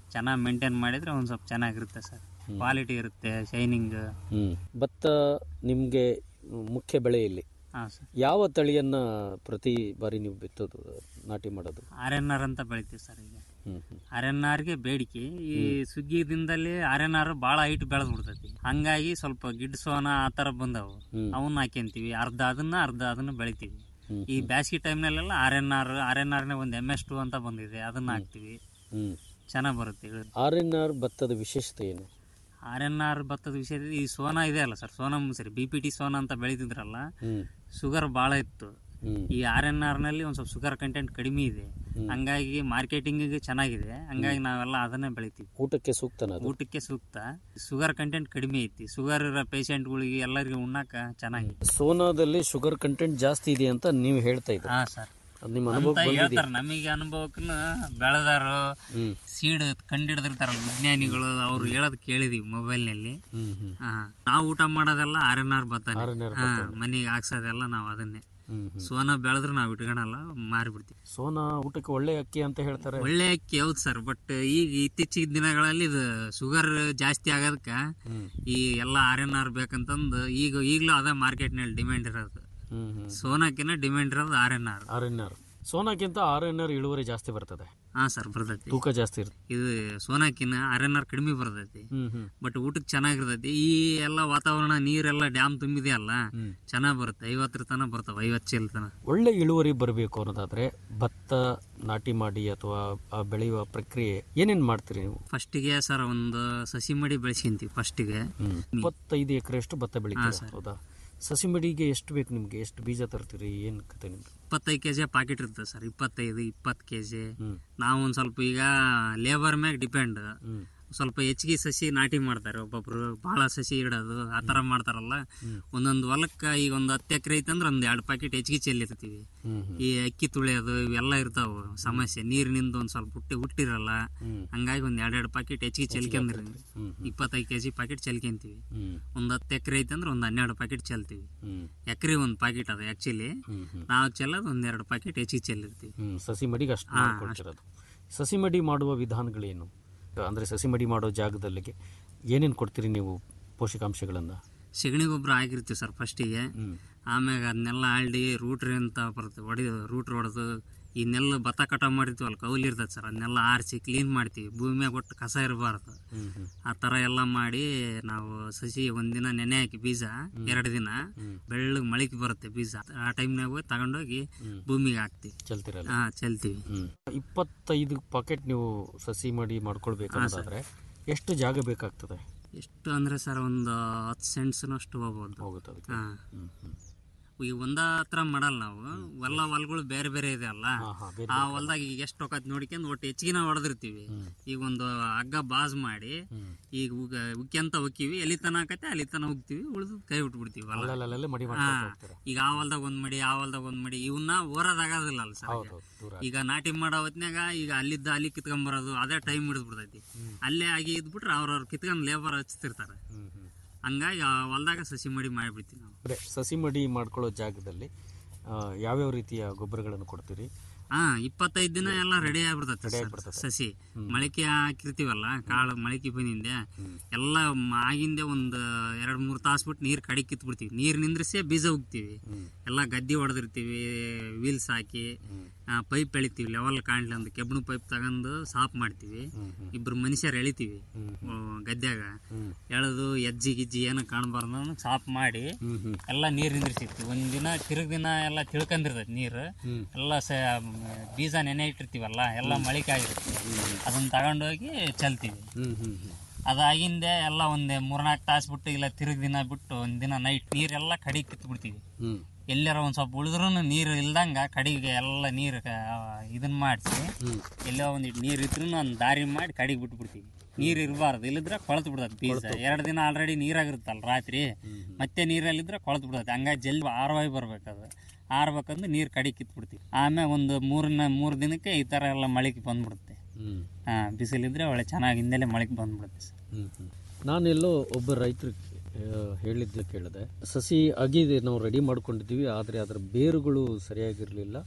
ಚೆನ್ನಾಗಿ ಮೇಂಟೈನ್ ಮಾಡಿದರೆ ಒಂದು ಸ್ವಲ್ಪ ಚೆನ್ನಾಗಿರುತ್ತೆ ಸರ್ ಕ್ವಾಲಿಟಿ ಇರುತ್ತೆ ಶೈನಿಂಗ್ ಹ್ಞೂ ಭತ್ತ ನಿಮಗೆ ಮುಖ್ಯ ಬೆಳೆ ಇಲ್ಲಿ ಹಾಂ ಸರ್ ಯಾವ ತಳಿಯನ್ನು ಪ್ರತಿ ಬಾರಿ ನೀವು ಬಿತ್ತೋದು ನಾಟಿ ಮಾಡೋದು ಆರ್ ಎನ್ ಆರ್ ಅಂತ ಬೆಳಿತೀವಿ ಸರ್ ಈಗ ಹ್ಞೂ ಹ್ಞೂ ಆರ್ ಎನ್ ಆರ್ಗೆ ಬೇಡಿಕೆ ಈ ಸುಗ್ಗಿ ದಿನದಲ್ಲಿ ಆರ್ ಎನ್ ಆರ್ ಭಾಳ ಹೈಟ್ ಬೆಳೆದ್ ಬಿಡ್ತೈತಿ ಹಂಗಾಗಿ ಸ್ವಲ್ಪ ಗಿಡ್ ಸೋನ ಆ ಥರ ಬಂದವು ಹ್ಮ್. ಅವನ್ನ ಹಾಕ್ಯಂತೀವಿ ಅರ್ಧ ಅದನ್ನ ಅರ್ಧ ಅದನ್ನ ಬೆಳಿತೀವಿ ಹ್ಮ್. ಈ ಬ್ಯಾಸಿಗೆ ಟೈಮ್ನಲ್ಲೆಲ್ಲ R N R R N ಆರ್ನೇ ಒಂದು ಎಮ್ ಎಸ್ ಟು ಅಂತ ಬಂದಿದೆ ಅದನ್ನ ಹಾಕ್ತಿವಿ ಹ್ಞೂ ಚೆನ್ನಾಗಿ ಬರುತ್ತೆ ಇಳುವರಿ. ಆರ್ ಎನ್ ಆರ್ ಭತ್ತದ ವಿಶೇಷತೆ ಏನು ಆರ್ ಎನ್ ಆರ್ ಭತ್ತದ ವಿಷಯದಲ್ಲಿ ಈ ಸೋನಾ ಇದೆ ಅಲ್ಲ ಸರ್ ಸೋನಾ ಸರಿ ಬಿ ಪಿ ಟಿ ಸೋನಾ ಅಂತ ಬೆಳಿತಿದ್ರಲ್ಲ ಹ್ಞೂ ಶುಗರ್ ಭಾಳ ಇತ್ತು ಹ್ಞೂ ಈ ಆರ್ ಎನ್ ಆರ್ ನಲ್ಲಿ ಒಂದು ಸ್ವಲ್ಪ ಶುಗರ್ ಕಂಟೆಂಟ್ ಕಡಿಮೆ ಇದೆ ಹಂಗಾಗಿ ಮಾರ್ಕೆಟಿಂಗ್ ಚೆನ್ನಾಗಿದೆ ಹಂಗಾಗಿ ನಾವೆಲ್ಲ ಅದನ್ನೇ ಬೆಳಿತೀವಿ ಊಟಕ್ಕೆ ಸೂಕ್ತನ ಅದು ಊಟಕ್ಕೆ ಸೂಕ್ತ ಶುಗರ್ ಕಂಟೆಂಟ್ ಕಡಿಮೆ ಐತಿ ಶುಗರ್ ಇರೋ ಪೇಷಂಟ್ಗಳಿಗೆ ಎಲ್ಲರಿಗೂ ಉಣ್ಣಾಕ ಚೆನ್ನಾಗಿ ಸೋನಾದಲ್ಲಿ ಶುಗರ್ ಕಂಟೆಂಟ್ ಜಾಸ್ತಿ ಇದೆ ಅಂತ ನೀವು ಹೇಳ್ತಾ ಇದ್ದೀರಿ ಹಾ ಸರ್ ಅದು ನಿಮ್ಮ ಅನುಭವ ಅಂತ ಬಂದಿದೆ ಹೇಳ್ತಾರೆ ನಮಗೆ ಅನುಭವಕ್ಕೂ ಬೆಳೆದಾರು ಹ್ಮ್. ಸೀಡ್ ಕಂಡಿಡಿದಿರ್ತಾರಲ್ಲ ವಿಜ್ಞಾನಿಗಳು ಅವ್ರು ಹೇಳೋದು ಕೇಳಿದೀವಿ ಮೊಬೈಲ್ನಲ್ಲಿ ಹ್ಮ್ ಹ್ಮ್ ಹಾ ನಾವು ಊಟ ಮಾಡೋದೆಲ್ಲ ಆರ್ ಎನ್ ಆರ್ ಬತ್ತಾನೆ R&R ಹಾ ಮನೆಗೆ ಹಾಕ್ಸೋದೆಲ್ಲ ನಾವು ಅದನ್ನೇ ಹ್ಮ್ ಹ್ಮ್ ಸೋನಾ ಬೆಳೆದ್ರೆ ನಾವು ಇಟ್ಕೊಳಲ್ಲ ಮಾರಿಬಿಡ್ತೀವಿ ಸೋನಾ ಊಟಕ್ಕೆ ಒಳ್ಳೆ ಅಕ್ಕಿ ಅಂತ ಹೇಳ್ತಾರೆ ಒಳ್ಳೆ ಅಕ್ಕಿ ಹೌದು ಸರ್ ಬಟ್ ಈಗ ಇತ್ತೀಚಿನ ದಿನಗಳಲ್ಲಿ ಇದು ಶುಗರ್ ಜಾಸ್ತಿ ಆಗೋದಕ್ಕ ಹ್ಮ್. ಈ ಎಲ್ಲ ಆರ್ ಎನ್ ಆರ್ ಬೇಕಂತಂದು ಈಗ ಈಗಲೂ ಅದೇ ಮಾರ್ಕೆಟ್ನಲ್ಲಿ ಡಿಮ್ಯಾಂಡ್ ಇರೋದು ಹ್ಮ್ ಹ್ಮ್ ಸೋನಾಕಿನ ಡಿಮ್ಯಾಂಡ್ ಇರೋದು R N R R N R ಸೋನಾಕ್ಕಿಂತ ಆರ್ ಎನ್ ಆರ್ ಇಳುವರಿ ಜಾಸ್ತಿ ಬರ್ತದೆ ಹಾ ಸರ್ ಬರ್ತೈತಿ ತೂಕ ಜಾಸ್ತಿ ಇರ್ತದೆ ಇದು ಸೋನಾಕಿನ ಆರ್ ಎನ್ ಆರ್ ಕಡಿಮೆ ಬರ್ತೈತಿ ಹ್ಮ್ ಹ್ಮ್ ಬಟ್ ಊಟಕ್ಕೆ ಚೆನ್ನಾಗಿರ್ತೈತಿ ಈ ಎಲ್ಲ ವಾತಾವರಣ ನೀರೆಲ್ಲ ಡ್ಯಾಮ್ ತುಂಬಿದೆ ಅಲ್ಲ ಹ್ಮ್. ಚೆನ್ನಾಗ್ ಬರುತ್ತೆ ಐವತ್ತರ ತನ ಬರ್ತಾವ ಐವತ್ತು ಚೀಲ ತನ ಒಳ್ಳೆ ಇಳುವರಿ ಬರಬೇಕು ಅನ್ನೋದಾದ್ರೆ ಭತ್ತ ನಾಟಿ ಮಾಡಿ ಅಥವಾ ಆ ಬೆಳೆಯುವ ಪ್ರಕ್ರಿಯೆ ಏನೇನ್ ಮಾಡ್ತೀರಿ ನೀವು ಫಸ್ಟಿಗೆ ಸರ್ ಒಂದು ಸಸಿ ಮಡಿ ಬೆಳೆಸ್ಕೊಂತೀವಿ ಫಸ್ಟಿಗೆ ಹ್ಮ್ ಇಪ್ಪತ್ತೈದು ಎಕರೆಯಷ್ಟು ಭತ್ತ ಬೆಳಿತೀರಾ ಸರ್. ಹೌದಾ ಸಸಿ ಮಡಿಗೆ ಎಷ್ಟು ಬೇಕು ನಿಮ್ಗೆ ಎಷ್ಟು ಬೀಜ ತರ್ತೀರಿ ಏನ್ ಕತೆ ನಿಮ್ದು ಇಪ್ಪತ್ತೈದು ಕೆ ಜಿ ಪಾಕೆಟ್ ಇರ್ತದೆ ಸರ್ ಇಪ್ಪತ್ತೈದು ಇಪ್ಪತ್ತು ಕೆ ಜಿ ಹ್ಮ್ ನಾವು ಒಂದು ಸ್ವಲ್ಪ ಈಗ ಲೇಬರ್ ಮ್ಯಾಗ ಡಿಪೆಂಡ್ ಹ್ಮ್ ಸ್ವಲ್ಪ ಹೆಚ್ಚಿಗೆ ಸಸಿ ನಾಟಿ ಮಾಡ್ತಾರೆ ಒಬ್ಬೊಬ್ರು ಭಾಳ ಸಸಿ ಇಡೋದು ಆ ಥರ ಮಾಡ್ತಾರಲ್ಲ ಒಂದೊಂದು ಹೊಲಕ್ಕೆ ಈಗ ಒಂದು ಹತ್ತು ಎಕರೆ ಐತಂದ್ರೆ ಒಂದು ಎರಡು ಪ್ಯಾಕೆಟ್ ಹೆಚ್ಚಿಗೆ ಚೆಲ್ಲಿರ್ತೀವಿ ಹ್ಮ್ ಹ್ಮ್ ಈ ಅಕ್ಕಿ ತುಳಿಯೋದು ಇವೆಲ್ಲ ಇರ್ತಾವ ಸಮಸ್ಯೆ ನೀರಿನಿಂದ ಒಂದು ಸ್ವಲ್ಪ ಹುಟ್ಟಿ ಹುಟ್ಟಿರಲ್ಲ ಹ್ಮ್. ಹಂಗಾಗಿ ಒಂದು ಎರಡೆರಡು ಪ್ಯಾಕೆಟ್ ಹೆಚ್ಚಿಗೆ ಚೆಲ್ಕೊಂಡ್ರಿ ಹ್ಮ್ ಇಪ್ಪತ್ತೈದು ಕೆ ಜಿ ಪ್ಯಾಕೆಟ್ ಚೆಲ್ಕೊಂತೀವಿ ಹ್ಮ್ ಒಂದು ಹತ್ತು ಎಕರೆ ಐತಂದ್ರೆ ಒಂದು ಹನ್ನೆರಡು ಪ್ಯಾಕೆಟ್ ಚೆಲ್ತೀವಿ ಹ್ಮ್ ಎಕರೆ ಒಂದು ಪ್ಯಾಕೆಟ್ ಅದು ಆ್ಯಕ್ಚುಲಿ ಹ್ಮ್ ಹ್ಮ್ ನಾವು ಚೆಲ್ಲೋದು ಒಂದೆರಡು ಪ್ಯಾಕೆಟ್ ಹೆಚ್ಚಿಗೆ ಚೆಲ್ಲಿರ್ತೀವಿ ಹ್ಮ್ ಸಸಿ ಮಡಿಗೆ ಅಷ್ಟು ಹಾ, ಮಾಡ್ಕೊಳ್ತಿರೋದು ಸಸಿ ಮಡಿ ಮಾಡುವ ವಿಧಾನಗಳೇನು ಅಂದ್ರೆ ಸಸಿ ಮಡಿ ಮಾಡೋ ಜಾಗದಲ್ಲಿಗೆ ಏನೇನು ಕೊಡ್ತೀರಿ ನೀವು ಪೋಷಕಾಂಶಗಳನ್ನ ಸಗಣಿ ಗೊಬ್ಬರ ಹಾಕಿರ್ತೀವಿ ಸರ್ ಫಸ್ಟಿಗೆ ಹ್ಮ್ ಆಮ್ಯಾಗ ಅದನ್ನೆಲ್ಲ ಆಲ್ಡಿ ರೂಟ್ರಿ ಅಂತ ಬರುತ್ತೆ ಹೊಡಿ ರೂಟ್ರ್ ಹೊಡೆದು ಈ ನೆಲ್ಲು ಭತ್ತ ಕಟಾವು ಮಾಡಿರ್ತೀವಲ್ಲ ಕೌಲಿ ಇರ್ತದೆ ಸರ್ ಅದನ್ನೆಲ್ಲ ಆರಿಸಿ ಕ್ಲೀನ್ ಮಾಡ್ತೀವಿ ಭೂಮಿಯಾಗ ಒಟ್ಟು ಕಸ ಇರಬಾರ್ದು ಹ್ಮ್ ಹ್ಮ್ ಆ ಥರ ಎಲ್ಲ ಮಾಡಿ ನಾವು ಸಸಿ ಒಂದಿನ ನೆನೆ ಹಾಕಿ ಬೀಜ ಎರಡು ದಿನ ಬೆಳ್ಳಗೆ ಮಳಿಕೆ ಬರುತ್ತೆ ಬೀಜ ಆ ಟೈಮ್ನಾಗ ಹೋಗಿ ತಗೊಂಡೋಗಿ ಭೂಮಿಗೆ ಹಾಕ್ತಿವಿ ಚಲ್ತಿರಲ್ಲ ಹಾ ಚೆಲ್ತೀವಿ ಹ್ಮ್ ಇಪ್ಪತ್ತೈದು ಪಾಕೆಟ್ ನೀವು ಸಸಿ ಮಡಿ ಮಾಡ್ಕೊಳ್ಬೇಕಂತಾದ್ರೆ ಎಷ್ಟು ಜಾಗ ಬೇಕಾಗ್ತದೆ ಎಷ್ಟು ಅಂದ್ರೆ ಸರ್ ಒಂದು ಹತ್ತು ಸೆಂಟ್ಸ್ನಷ್ಟು ಹೋಗ್ಬೋದು ಹೋಗುತ್ತೆ ಅದಕ್ಕೆ ಹಾ ಹ್ಮ್ ಹ್ಮ್ ಈಗ ಒಂದ ಹತ್ರ ಮಾಡಲ್ಲ ನಾವು ಎಲ್ಲ ಹೊಲಗಳು ಬೇರೆ ಬೇರೆ ಇದೆ ಅಲ್ಲ ಹಾ, ಹಾ, ಬೇರೆ ಆ ಹೊಲದಾಗ ಈಗ ಎಷ್ಟು ಹೊಕತ್ ನೋಡ್ಕೊಂಡು ಒಟ್ಟು ಹೆಚ್ಚಿಗೆ ಹೊಡೆದಿರ್ತೀವಿ ಈಗ ಒಂದು ಹಗ್ಗ ಬಾಜ್ ಮಾಡಿ ಈಗ ಉಗ ಉಕ್ಕಿಂತ ಉಕ್ಕಿವಿ ಎಲ್ಲಿ ತನ ಆಕತ್ತೆ ಅಲ್ಲಿ ತನ ಉಗ್ತೀವಿ ಉಳಿದು ಕೈ ಬಿಟ್ಬಿಡ್ತೀವಿ ಹೊಲ ಅಲ್ಲಲ್ಲೇ ಮಡಿ ಹಾ ಮಾಡ್ಕೊಳ್ತಾ ಹೋಗ್ತೀರಾ ಈಗ ಆ ಹೊಲ್ದಾಗ ಒಂದ್ ಮಡಿ ಆ ಹೊಲ್ದಾಗ ಒಂದ್ ಮಡಿ ಇವನ್ನ ಓರೋದಾಗೋದಿಲ್ಲ ಅಲ್ಲ ಸರ್ ಹೌದು ಹೌದು ದೂರ ಈಗ ನಾಟಿ ಮಾಡೋ ಹೊತ್ನ್ಯಾಗ ಈಗ ಅಲ್ಲಿದ್ದ ಅಲ್ಲಿ ಕಿತ್ಕೊಂಬರೋದು ಅದೇ ಟೈಮ್ ಹಿಡಿದ್ಬಿಡ್ತೈತಿ ಅಲ್ಲೇ ಆಗಿ ಇದ್ಬಿಟ್ರೆ ಅವ್ರವ್ರು ಕಿತ್ಕೊಂಡ್ ಲೇಬರ್ ಹಚ್ತಿರ್ತಾರೆ ಹ್ಮ್ ಹ್ಮ್ ಹಂಗಾಗಿ ಆ ಹೊಲ್ದಾಗ ಸಸಿ ಮಡಿ ಮಾಡಿಬಿಡ್ತೀವಿ ನಾವು ಅದೇ ಸಸಿ ಮಡಿ ಮಾಡ್ಕೊಳ್ಳೋ ಜಾಗದಲ್ಲಿ ಆ, ಯಾವ್ಯಾವ ರೀತಿಯ ಗೊಬ್ಬರಗಳನ್ನು ಕೊಡ್ತೀರಿ ಹಾ ಇಪ್ಪತ್ತೈದು ದಿನ ಎಲ್ಲ ರೆಡಿ ಆಗ್ಬಿಡ್ತೈತೆ Ready ಸರ್, ಆಗ್ಬಿಡ್ತೈತೆ. ಸಸಿ ಮೊಳಕೆ ಹಾಕಿರ್ತೀವಲ್ಲ ಕಾಳು ಮೊಳಕೆ ಬಂದಿಂದೆ ಎಲ್ಲ ಮ- ಆಗಿಂದೆ ಒಂದು ಎರಡ್ ಮೂರ್ ತಾಸು ಬಿಟ್ಟು ನೀರ್ ಕಡಿ ಕಿತ್ಬಿಡ್ತೀವಿ ನೀರ್ ನಿಂದ್ರಿಸೇ ಬೀಜ ಉಗ್ತೀವಿ ಎಲ್ಲ ಗದ್ದಿ ಹೊಡೆದಿರ್ತೀವಿ ವೀಲ್ಸ್ ಹಾಕಿ ಪೈಪ್ ಎಳಿತೀವಿ ಲೆವೆಲ್ ಕಾಣ್ಲಿ ಅಂತ ಕೆಬ್ಬಣ ಪೈಪ್ ತಗೊಂಡು ಸಾಫ್ ಮಾಡ್ತೀವಿ ಇಬ್ರು ಮನುಷ್ಯರು ಎಳಿತೀವಿ ಆ, ಗದ್ಯಾಗ ಎಳೆದು ಎಜ್ಜಿ ಗಿಜ್ಜಿ ಏನು ಕಾಣಬಾರ್ದು ಸಾಫ್ ಮಾಡಿ ಹ್ಮ್ ಹ್ಮ್ ಎಲ್ಲ ನೀರ್ ನಿಂದ್ರಿಸಿರ್ತೀವಿ ಒಂದ್ ದಿನ ತಿರುಗ್ ದಿನ ಎಲ್ಲ ತಿಳ್ಕೊಂಡಿರ್ತೈತಿ ನೀರು ಎಲ್ಲ ಸ ಬೀಜ ನೆನೆ ಇಟ್ಟಿರ್ತೀವಲ್ಲ ಎಲ್ಲ ಮಳಿಕೆ ಆಗಿರುತ್ತೆ ಅದನ್ನ ತಗೊಂಡೋಗಿ ಚೆಲ್ತೀವಿ ಹ್ಮ್ ಹ್ಮ್ ಹ್ಮ್ ಅದಾಗಿಂದೆ ಎಲ್ಲ ಒಂದ್ ಮೂರ್ನಾಲ್ಕು ತಾಸು ಬಿಟ್ಟು ಇಲ್ಲ ತಿರುಗ್ ದಿನ ಬಿಟ್ಟು ಒಂದ್ ದಿನ ನೈಟ್ ನೀರೆಲ್ಲ ಕಡಿ ಕಿತ್ತು ಬಿಡ್ತೀವಿ ಹ್ಮ್ ಎಲ್ಲಾರ ಒಂದ್ ಸ್ವಲ್ಪ ಉಳಿದ್ರು ನೀರು ಇಲ್ದಂಗ ಕಡಿಗೆ ಎಲ್ಲ ನೀರು ಇದನ್ನ ಮಾಡಿಸಿ ಎಲ್ಲೋ ಒಂದಿಟ್ಟು ನೀರು ಇದ್ರು ಒಂದು ದಾರಿ ಮಾಡಿ ಕಡಿಗೆ ಬಿಟ್ಟು ಬಿಡ್ತೀವಿ ನೀರು ಇರಬಾರ್ದು ಇಲ್ಲಿದ್ರೆ ಕೊಳತು ಬಿಡ್ತದೆ ಬೀಜ ಎರಡು ದಿನ ಆಲ್ರೆಡಿ ನೀರಾಗಿರುತ್ತಲ್ಲ ರಾತ್ರಿ ಮತ್ತೆ ನೀರಲ್ಲಿದ್ರೆ ಕೊಳತು ಬಿಡ್ತದೆ ಹಂಗಾಗಿ ಜಲ್ದಿ ಆರವಾಗಿ ಬರ್ಬೇಕದು ಆರ್ಬೇಕಂದ್ರೆ ನೀರು ಕಡಿ ಕಿತ್ತು ಬಿಡ್ತೀವಿ ಆಮೇಲೆ ಒಂದು ಮೂರನ ಮೂರು ದಿನಕ್ಕೆ ಈ ಥರ ಎಲ್ಲ ಮಳೆಗೆ ಬಂದ್ಬಿಡುತ್ತೆ ಹ್ಮ್ ಹಾಂ ಬಿಸಿಲಿದ್ರೆ ಒಳ್ಳೆ ಚೆನ್ನಾಗಿ ಹಿಂದೆಲೆ ಮಳೆಗೆ ಬಂದ್ಬಿಡುತ್ತೆ ಸರ್ ಹ್ಮ್ ಹ್ಮ್ ನಾನೆಲ್ಲೋ ಒಬ್ಬ ರೈತರು ಹೇಳಿದ್ಲು ಕೇಳಿದೆ ಸಸಿ ಆಗಿದೆ ನಾವು ರೆಡಿ ಮಾಡ್ಕೊಂಡಿದ್ದೀವಿ ಆದರೆ ಅದರ ಬೇರುಗಳು ಸರಿಯಾಗಿರಲಿಲ್ಲ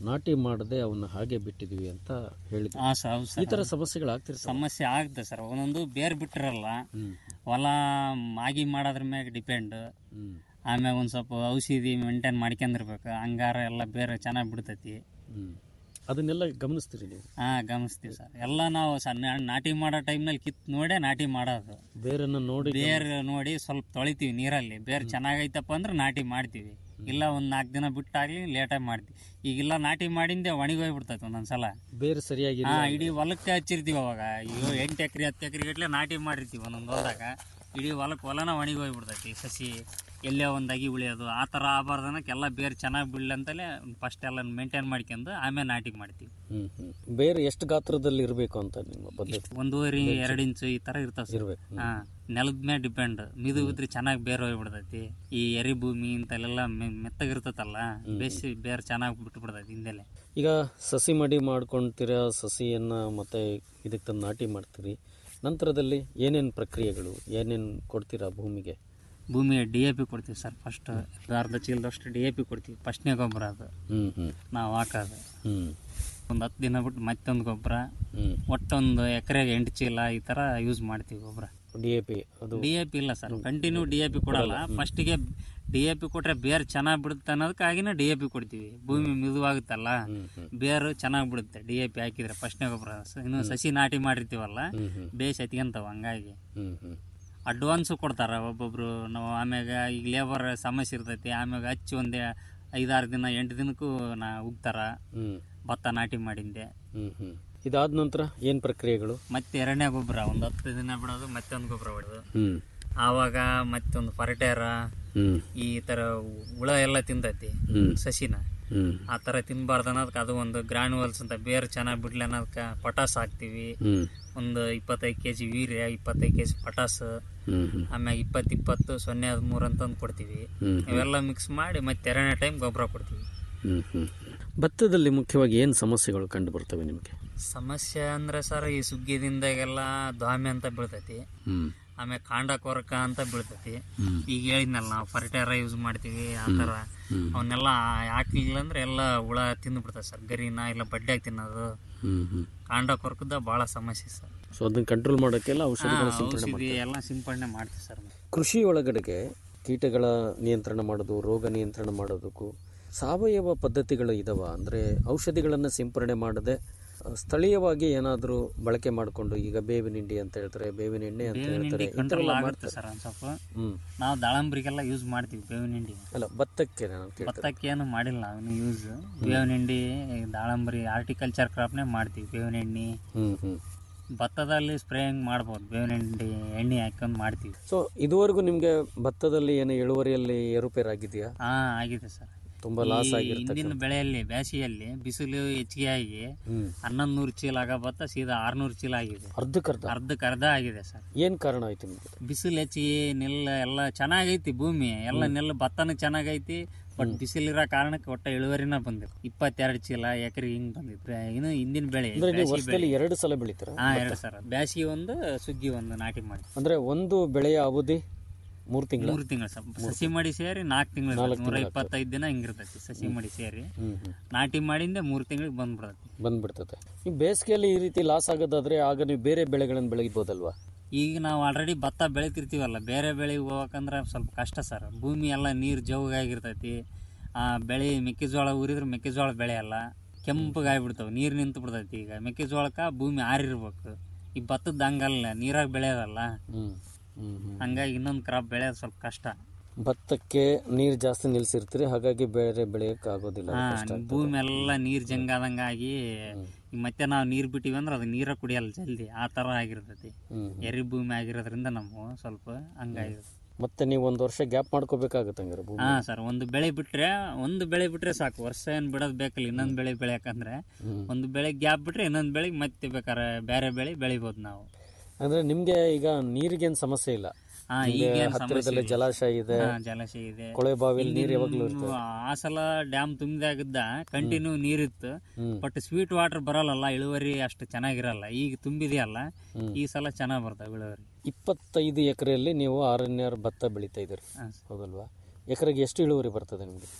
ನಾಟಿ ಮಾಡದೆ ಅವನ್ನ ಹಾಗೆ ಬಿಟ್ಟಿದೀವಿ ಅಂತ ಹೇಳಿದ್ರು ಹಾ ಸರ್ ಹೌದು ಈ ತರ ಸರ್ ಸಮಸ್ಯೆಗಳು ಆಗ್ತಿರ್ತಾವೆ ಸಮಸ್ಯೆ ಆಗುತ್ತೆ ಸರ್ ಒಂದೊಂದು ಬೇರೆ ಬಿಟ್ಟಿರಲ್ಲ ಹೊಲ ಮಾಗಿ ಮಾಡೋದ್ರ ಮ್ಯಾಗ ಡಿಪೆಂಡ್ ಆಮ್ಯಾಗ ಒಂದು ಸ್ವಲ್ಪ ಔಷಧಿ ಮೇಂಟೈನ್ ಮಾಡ್ಕೊಂಡಿರ್ಬೇಕು ಹಂಗಾರ ಎಲ್ಲ ಬೇರೆ ಚೆನ್ನಾಗಿ ಬಿಡ್ತೈತಿ ಅದನ್ನೆಲ್ಲ ಗಮನಿಸ್ತೀರಿ ನೀವು ಹಾ ಗಮನಿಸ್ತೀವಿ ಸರ್ ಎಲ್ಲ ನಾವು ಸಣ್ಣ ನಾಟಿ ಮಾಡೋ ಟೈಮ್ನಲ್ಲಿ ಕಿತ್ ನೋಡೇ ನಾಟಿ ಮಾಡೋದು ಬೇರನ್ನ ನೋಡಿ ಬೇರೆ ನೋಡಿ ಸ್ವಲ್ಪ ತೊಳಿತೀವಿ ನೀರಲ್ಲಿ ಬೇರೆ ಚೆನ್ನಾಗೈತಪ್ಪ ಅಂದ್ರೆ ನಾಟಿ ಮಾಡ್ತೀವಿ ಇಲ್ಲ ಒಂದು ನಾಲ್ಕು ದಿನ ಬಿಟ್ಟಾಗ್ಲಿ ಲೇಟಾಗಿ ಮಾಡ್ತೀವಿ ಈಗಿಲ್ಲ ನಾಟಿ ಮಾಡಿಂದೆ ಒಣಗೋಗ್ಬಿಡ್ತೈತೆ ಒಂದೊಂದ್ಸಲ ಬೇರೆ ಸರಿಯಾಗಿ ಹಾ ಇಡೀ ಹೊಲಕ್ಕೆ ಹಚ್ಚಿರ್ತೀವಿ ಅವಾಗ ಅಯ್ಯೋ ಎಂಟು ಎಕರೆ ಹತ್ತು ಎಕರೆ ಗಟ್ಲೆ ನಾಟಿ ಮಾಡಿರ್ತೀವಿ ಒಂದೊಂದು ಹೊಲದಾಗ ಇಡೀ ಹೊಲಕ್ಕೆ ಹೊಲನ ಒಣಗೋಗ್ಬಿಡ್ತೈತಿ ಸಸಿ ಎಲ್ಲೇ ಒಂದು ಅಗಿ ಉಳಿಯೋದು ಆ ಥರ ಆಗಬಾರ್ದನಕ್ಕೆ ಎಲ್ಲ ಬೇರೆ ಚೆನ್ನಾಗಿ ಬಿಡ್ಲಿ ಅಂತಲೇ ಫಸ್ಟ್ ಎಲ್ಲ ಮೇಂಟೈನ್ ಮಾಡ್ಕೊಂಡು ಆಮೇಲೆ ನಾಟಿ ಮಾಡ್ತೀವಿ ಹ್ಮ್ ಹ್ಮ್ ಬೇರೆ ಎಷ್ಟು ಗಾತ್ರದಲ್ಲಿ ಇರಬೇಕು ಅಂತ ನಿಮ್ಮ ಪದ್ಧತಿ ಒಂದೂವರೆ ಎರಡು ಇಂಚು ಈ ಥರ ಇರ್ತಾವೆ ಸರ್ ಇರ್ಬೇಕು. ಹಾ ನೆಲದ ಮೇಲೆ ಡಿಪೆಂಡ್ ಮಿದು ಇದ್ರೆ ಚೆನ್ನಾಗಿ ಬೇರೆ ಹೋಗ್ಬಿಡ್ತೈತಿ ಈ ಎರಿ ಭೂಮಿ ಇಂತಲ್ಲೆಲ್ಲ ಮೆ- ಮೆತ್ತಗಿರ್ತೈತಲ್ಲ ಬೇಸಿ ಬೇರೆ ಚೆನ್ನಾಗಿ ಬಿಟ್ಟು ಬಿಡ್ತೈತಿ ಹಿಂದೆಲೆ ಈಗ ಸಸಿ ಮಡಿ ಮಾಡ್ಕೊಂತೀರಾ ಸಸಿಯನ್ನ ಮತ್ತೆ ಇದಕ್ಕೆ ತಂದು ನಾಟಿ ಮಾಡ್ತೀರಿ ನಂತರದಲ್ಲಿ ಏನೇನು ಪ್ರಕ್ರಿಯೆಗಳು ಏನೇನು ಕೊಡ್ತೀರಾ ಭೂಮಿಗೆ ಭೂಮಿ ಡಿ ಎ ಪಿ ಕೊಡ್ತೀವಿ ಸರ್ ಫಸ್ಟ್ ಅರ್ಧ ಚೀಲದಷ್ಟು ಡಿ ಎ ಪಿ ಕೊಡ್ತೀವಿ ಫಸ್ಟ್ನೇ ಗೊಬ್ಬರ ಅದು ಹ್ಮ್ ಹ್ಮ್ ನಾವು ಹಾಕೋದು ಹ್ಮ್ ಒಂದು ಹತ್ತು ದಿನ ಬಿಟ್ಟು ಮತ್ತೊಂದು ಗೊಬ್ಬರ ಹ್ಮ್ ಒಟ್ಟೊಂದು ಎಕರೆಗೆ ಎಂಟು ಚೀಲ ಈ ಥರ ಯೂಸ್ ಮಾಡ್ತೀವಿ ಗೊಬ್ಬರ ಡಿ ಎ ಪಿ ಅದು ಡಿ ಎ ಪಿ ಇಲ್ಲ sir continue D A P ಕೊಡಲ್ಲ ಫಸ್ಟಿಗೆ ಡಿ ಎ ಪಿ ಕೊಟ್ರೆ ಬೇರು ಚೆನ್ನಾಗಿ ಬಿಡುತ್ತೆ ಅನ್ನೋದಕ್ಕಾಗಿನೇ ಡಿ ಎ ಪಿ ಕೊಡ್ತೀವಿ ಭೂಮಿ ಮಿದುವಾಗುತ್ತಲ್ಲ ಬೇರು ಚೆನ್ನಾಗಿ ಬಿಡುತ್ತೆ ಡಿ ಎ ಪಿ ಹಾಕಿದ್ರೆ ಫಸ್ಟ್ನೇ ಗೊಬ್ಬರ ಇನ್ನು ಸಸಿ ನಾಟಿ ಮಾಡಿರ್ತೀವಲ್ಲ ಬೇಸ್ ಎತ್ಕೊಂತಾವ ಹಂಗಾಗಿ ಹ್ಮ್ ಹ್ಮ್ ಅಡ್ವಾನ್ಸು ಕೊಡ್ತಾರೆ ಒಬ್ಬೊಬ್ರು ನಾವು ಆಮ್ಯಾಗ ಈಗ ಲೇಬರ್ ಸಮಸ್ಯೆ ಇರ್ತೈತಿ ಆಮ್ಯಾಗ ಹಚ್ಚಿ ಒಂದೇ ಐದಾರು ದಿನ ಎಂಟು ದಿನಕ್ಕೂ ನಾ ಉಗ್ತಾರ ಹ್ಮ್ ಭತ್ತ ನಾಟಿ ಮಾಡಿಂದೆ ಹ್ಮ್ ಹ್ಮ್ ಇದಾದ ನಂತರ ಏನು ಪ್ರಕ್ರಿಯೆಗಳು ಮತ್ತೆ ಎರಡನೇ ಗೊಬ್ಬರ ಒಂದು ಹತ್ತು ದಿನ ಬಿಡೋದು ಮತ್ತೊಂದು ಗೊಬ್ಬರ ಬಿಡೋದು ಹ್ಮ್ ಆವಾಗ ಮತ್ತೊಂದು ಫರ್ಟೇರ ಹ್ಮ್ ಈ ತರ ಹುಳ ಎಲ್ಲ ತಿಂತೈತಿ ಹ್ಮ್. ಸಸಿನ ಹ್ಮ್ ಆ ತರ ತಿನ್ಬಾರ್ದು ಅನ್ನೋದಕ್ಕೆ ಅದು ಒಂದು ಗ್ರಾನ್ಯುವಲ್ಸ್ ಅಂತ ಬೇರೆ ಚೆನ್ನಾಗಿ ಬಿಡ್ಲಿ ಅನ್ನೋದಕ್ಕೆ ಪಟಾಸ್ ಹಾಕ್ತಿವಿ ಹ್ಮ್ ಒಂದು ಇಪ್ಪತ್ತೈದು ಕೆ ಜಿ ವೀರ್ಯ ಇಪ್ಪತ್ತೈದು ಕೆ ಜಿ ಪಟಾಸ್ ಹ್ಮ್ ಹ್ಮ್ ಆಮ್ಯಾಗ ಇಪ್ಪತ್ತು ಇಪ್ಪತ್ತು ಸೊನ್ನೆ ಹದಿಮೂರು ಅಂತಂದು ಕೊಡ್ತೀವಿ ಹ್ಮ್. ಇವೆಲ್ಲ ಮಿಕ್ಸ್ ಮಾಡಿ ಮತ್ತೆ ಎರಡನೇ ಟೈಮ್ ಗೊಬ್ಬರ ಕೊಡ್ತೀವಿ ಹ್ಮ್ ಹ್ಮ್ ಭತ್ತದಲ್ಲಿ ಮುಖ್ಯವಾಗಿ ಏನು ಸಮಸ್ಯೆಗಳು ಕಂಡು ಬರ್ತವೆ ನಿಮಗೆ ಸಮಸ್ಯೆ ಅಂದ್ರೆ ಸರ್ ಈ ಸುಗ್ಗಿದಿಂದಾಗೆಲ್ಲ ದ್ವಾಮಿ ಅಂತ ಬೀಳ್ತೈತಿ ಹ್ಮ್ ಆಮೇಲೆ ಕಾಂಡ ಕೊರಕ ಅಂತ ಬೀಳ್ತೈತಿ ಹ್ಮ್. ಈಗ ಹೇಳಿದ್ನಲ್ಲ ನಾವು ಫರ್ಟೇರ ಯೂಸ್ ಮಾಡ್ತೀವಿ ಆ ಥರ ಅವನ್ನೆಲ್ಲ ಹಾಕ್ಲಿಲ್ಲ ಅಂದ್ರೆ ಎಲ್ಲ ಹುಳ ತಿಂದು ಬಿಡ್ತದೆ ಸರ್ ಗರಿನ ಇಲ್ಲ ಬಡ್ಡ್ಯಾಗ ತಿನ್ನೋದು ಹ್ಮ್ ಹ್ಮ್ ಕಾಂಡ ಕೊರಕದ ಭಾಳ ಸಮಸ್ಯೆ ಸರ್ ಸೊ ಅದನ್ನ ಕಂಟ್ರೋಲ್ ಮಾಡೋಕ್ಕೆಲ್ಲ ಹಾ, ಔಷಧಿಗಳು ಸಿಂಪಡಣೆ ಔಷಧಿ ಮಾಡ್ತಾರೆ ಎಲ್ಲ ಸಿಂಪಡಣೆ ಮಾಡ್ತೀವಿ ಸರ್ ಕೃಷಿ ಒಳಗಡೆಗೆ ಕೀಟಗಳ ನಿಯಂತ್ರಣ ಮಾಡೋದು ರೋಗ ನಿಯಂತ್ರಣ ಮಾಡೋದಕ್ಕೂ ಸಾವಯವ ಪದ್ಧತಿಗಳು ಇದಾವ ಅಂದರೆ ಔಷಧಿಗಳನ್ನು ಸಿಂಪರಣೆ ಮಾಡದೆ ಆ, ಸ್ಥಳೀಯವಾಗಿ ಏನಾದರೂ ಬಳಕೆ ಮಾಡಿಕೊಂಡು ಈಗ ಬೇವಿನ ಹಿಂಡಿ ಅಂತ ಹೇಳ್ತಾರೆ ಬೇವಿನ ಎಣ್ಣೆ ಅಂತ ಬೇವಿನ ಹೇಳ್ತಾರೆ ಹಿಂಡಿ ಈ ಥರ ಕಂಟ್ರೋಲ್ ಎಲ್ಲ ಆಗುತ್ತೆ ಮಾಡ್ತಾರೆ ಸರ್ ಒಂದು ಸ್ವಲ್ಪ ಹ್ಮ್ ನಾವು ದಾಳಂಬ್ರಿಗೆಲ್ಲ ಯೂಸ್ ಮಾಡ್ತೀವಿ ಬೇವಿನ ಹಿಂಡಿ ಅಲ್ಲ ಭತ್ತಕ್ಕೆ ನಾನು ಕೇಳ್ತಾರೆ ಭತ್ತಕ್ಕೆ ಏನು ಮಾಡಿಲ್ಲ ನಾವು ಯೂಸ್ ಬೇವಿನ ಹಿಂಡಿ ದಾಳಂಬ್ರಿ ಆರ್ಟಿಕಲ್ಚರ್ ಕ್ರಾಪ್ನೇ ಮಾಡ್ತೀವಿ ಬೇವಿನ ಎಣ್ಣೆ ಹ್ಮ್ ಹ್ಮ್ ಭತ್ತದಲ್ಲಿ ಸ್ಪ್ರೇಯಿಂಗ್ ಮಾಡ್ಬೋದು ಬೇವಿನ ಹಿಂಡಿ ಎಣ್ಣೆ ಹಾಕೊಂಡು ಮಾಡ್ತೀವಿ ಸೊ ಇದುವರೆಗೂ ನಿಮಗೆ ಭತ್ತದಲ್ಲಿ ಏನು ಇಳುವರಿಯಲ್ಲಿ ಏರುಪೇರಾಗಿದೆಯಾ ಹಾ ಆಗಿದೆ ಸರ್ ತುಂಬಾ ಲಾಸ್ ಈ ಆಗಿರ್ತಕ್ಕಂಥ ಹಿಂದಿನ ಬೆಳೆಯಲ್ಲಿ ಬೇಸಿಗೆಯಲ್ಲಿ ಬಿಸಿಲು ಹೆಚ್ಚಿಗೆ ಆಗಿ ಹ್ಮ್ ಹನ್ನೊಂದು ನೂರು ಚೀಲ ಆಗ ಭತ್ತ ಸೀದಾ ಆರ್ನೂರು ಚೀಲ ಆಗಿದೆ ಅರ್ಧಕ್ಕರ್ಧ ಅರ್ಧಕ್ಕೆ ಅರ್ಧ ಆಗಿದೆ ಸರ್ ಏನು ಕಾರಣ ಆಯ್ತು ನಿಮಗೆ ಬಿಸಿಲು ಹೆಚ್ಚಿಗೆ ನೆಲ್ಲ ಎಲ್ಲ ಚೆನ್ನಾಗೈತಿ ಭೂಮಿ ಎಲ್ಲ ನೆಲ್ಲು ಭತ್ತನೂ ಚೆನ್ನಾಗೈತಿ ಬಟ್ ಬಿಸಿಲಿರೋ ಕಾರಣಕ್ಕೆ ಒಟ್ಟ ಇಳುವರಿನ ಬಂದಿತ್ತು ಇಪ್ಪತ್ತೆರಡು ಚೀಲ ಎಕರೆ ಹಿಂಗ್ ಬಂದಿತ್ತು ಇನ್ನು ಹಿಂದಿನ ಬೆಳೆ ಅಂದ್ರೆ ನೀವು ಬ್ಯಾಸಗಿ ವರ್ಷದಲ್ಲಿ ಬೆಳೆ. ಎರಡು ಸಲ ಬೆಳಿತೀರಾ ಹಾ ಎರಡು ಸರ್ ಬ್ಯಾಸಿಗೆ ಒಂದು ಸುಗ್ಗಿ ಒಂದು ನಾಟಿ ಮಾಡಿ ಅಂದ್ರೆ ಒಂದು ಬೆಳೆಯ ಅವಧಿ ಮೂರು ತಿಂಗಳು ಮೂರು ತಿಂಗಳು ಸರ್ ಸಸಿ ಮಾಡಿ ಸೇರಿ ನಾಲ್ಕು ತಿಂಗಳು ನಾಲ್ಕು ನೂರ ತಿಂಗಳು ಇಪ್ಪತ್ತೈದು ದಿನ ಹಿಂಗಿರ್ತೈತಿ ಸಸಿ ಮಾಡಿ ಸೇರಿ ಹ್ಮ್ ಹ್ಮ್ ನಾಟಿ ಮಾಡಿಂದೆ ಮೂರು ತಿಂಗಳಿಗೆ ಬಂದ್ಬಿಡತ್ತೆ ಬಂದ್ಬಿಡ್ತದೆ ನೀವು ಬೇಸಿಗೆಯಲ್ಲಿ ಈ ರೀತಿ ಲಾಸ್ ಆಗೋದಾದ್ರೆ ಆಗ ನೀವು ಬೇರೆ ಬೆಳೆಗಳನ್ನು ಬೆಳಗ್ಬೋದಲ್ವಾ ಈಗ ನಾವು ಆಲ್ರೆಡಿ ಭತ್ತ ಬೆಳಿತಿರ್ತೀವಲ್ಲ ಬೇರೆ ಬೆಳೆಗೆ ಹೋಗಕಂದ್ರೆ ಸ್ವಲ್ಪ ಕಷ್ಟ ಸರ್ ಭೂಮಿ ಎಲ್ಲ ನೀರು ಜೋಗಾಗಿರ್ತೈತಿ ಆ ಬೆಳೆ ಮೆಕ್ಕೆಜೋಳ ಊರಿದ್ರೆ ಮೆಕ್ಕೆಜೋಳ ಬೆಳೆಯಲ್ಲ ಕೆಂಪಗಾಗ್ಬಿಡ್ತಾವೆ ನೀರು ನಿಂತು ಬಿಡ್ತೈತಿ ಈಗ ಮೆಕ್ಕೆಜೋಳಕ್ಕೆ ಭೂಮಿ ಆರಿರ್ಬೇಕು ಈ ಭತ್ತದ ಹಂಗಲ್ಲ ನೀರಾಗ ಬೆಳೆಯೋದಲ್ಲ ಹ್ಮ್ ಹ್ಮ್ ಹ್ಮ್ ಹಂಗಾಗಿ ಇನ್ನೊಂದು ಕ್ರಾಪ್ ಬೆಳೆಯೋದು ಸ್ವಲ್ಪ ಕಷ್ಟ ಭತ್ತಕ್ಕೆ ನೀರು ಜಾಸ್ತಿ ನಿಲ್ಸಿರ್ತೀರಿ ಹಾಗಾಗಿ ಬೇರೆ ಬೆಳೆಯಕ್ಕೆ ಆಗೋದಿಲ್ಲ ಹಾ ಕಷ್ಟ ಆಗ್ತದೆ. ಭೂಮಿ ಎಲ್ಲ ನೀರು ಜಂಗಾದಂಗಾಗಿ ಈಗ ಮತ್ತೆ ನಾವು ನೀರು ಬಿಟ್ಟಿವಿ ಅಂದ್ರೆ ಅದು ನೀರ ಕುಡಿಯಲ್ಲ ಜಲ್ದಿ ಆ ಥರ ಆಗಿರ್ತೈತಿ ಹ್ಮ್ ಎರಿ ಭೂಮಿ ಆಗಿರೋದ್ರಿಂದ ನಮ್ಮ ಸ್ವಲ್ಪ ಹಂಗಾಗಿರುತ್ತೆ ಮತ್ತೆ ನೀವು ಒಂದು ವರ್ಷ ಗ್ಯಾಪ್ ಮಾಡ್ಕೋಬೇಕಾಗತ್ತೆ ಹಂಗಾರೆ ಭೂಮಿ ಹಾ ಸರ್ ಒಂದು ಬೆಳೆ ಬಿಟ್ರೆ ಒಂದು ಬೆಳೆ ಬಿಟ್ರೆ ಸಾಕು ವರ್ಷ ಏನ್ ಬಿಡೋದ್ ಬೇಕಲ್ಲ ಇನ್ನೊಂದು ಬೆಳೆ ಬೆಳೆಯಕಂದ್ರೆ ಒಂದು ಬೆಳೆ ಗ್ಯಾಪ್ ಬಿಟ್ರೆ ಇನ್ನೊಂದು ಬೆಳೆಗೆ ಮತ್ತೆ ಬೇಕಾರೆ ಬೇರೆ ಬೆಳೆ ಬೆಳಿಬೋದು ನಾವು ಅಂದ್ರೆ ನಿಮ್ಗೆ ಈಗ ನೀರಿಗೇನು ಸಮಸ್ಯೆ ಇಲ್ಲ ಹಾ ನಿಮ್ಗೆ ಈಗೇನ್ ಹತ್ತಿರದಲ್ಲಿ ಸಮಸ್ಯೆ ಇಲ್ಲ. ಜಲಾಶಯ ಇದೆ ಹಾ, ಜಲಾಶಯ ಇದೆ ಕೊಳೆ ಬಾವಿಯಲ್ಲಿ ನೀರು ಯಾವಾಗಲೂ ಹಿಂದಿನ ಇರ್ತದೆ ಆ ಸಲ ಡ್ಯಾಮ್ ತುಂಬಿದಾಗಿದ್ದ ಕಂಟಿನ್ಯೂ ನೀರಿತ್ತು ಹ್ಮ್. ಬಟ್ ಸ್ವೀಟ್ ವಾಟರ್ ಬರಲ್ಲ ಇಳುವರಿ ಅಷ್ಟು ಚೆನ್ನಾಗಿರಲ್ಲ ಈಗ ತುಂಬಿದೆಯಲ್ಲ ಹ್ಮ್. ಈ ಸಲ ಚೆನ್ನಾಗಿ ಬರ್ತಾವೆ ಇಳುವರಿ ಇಪ್ಪತ್ತೈದು ಎಕರೆಯಲ್ಲಿ ನೀವು ಆರಣ್ಯ ಭತ್ತ ಬೆಳೀತಾ ಇದ್ದೀರಿ ಹಾ, ಹೌದಲ್ವಾ ಎಕರೆಗೆ ಎಷ್ಟು ಇಳುವರಿ ಬರ್ತದೆ ನಿಮಗೆ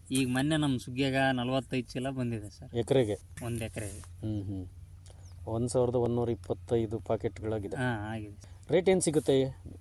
ಈಗ ಮೊನ್ನೆ ನಮ್ಮ ಸುಗ್ಗಿಯಾಗ ನಲವತ್ತೈದು ಚೀಲ ಬಂದಿದೆ ಸರ್ ಎಕರೆಗೆ ಒಂದು ಎಕರೆಗೆ ಹ್ಞೂ ಹ್ಞೂ ಒಂದು ಸಾವಿರದ ಒಂದೂರ ಇಪ್ಪತ್ತೈದು ಪಾಕೆಟ್ಗಳಾಗಿದೆ ಹಾಂ ಆಗಿದೆ ರೇಟ್ ಏನು ಸಿಗುತ್ತೆ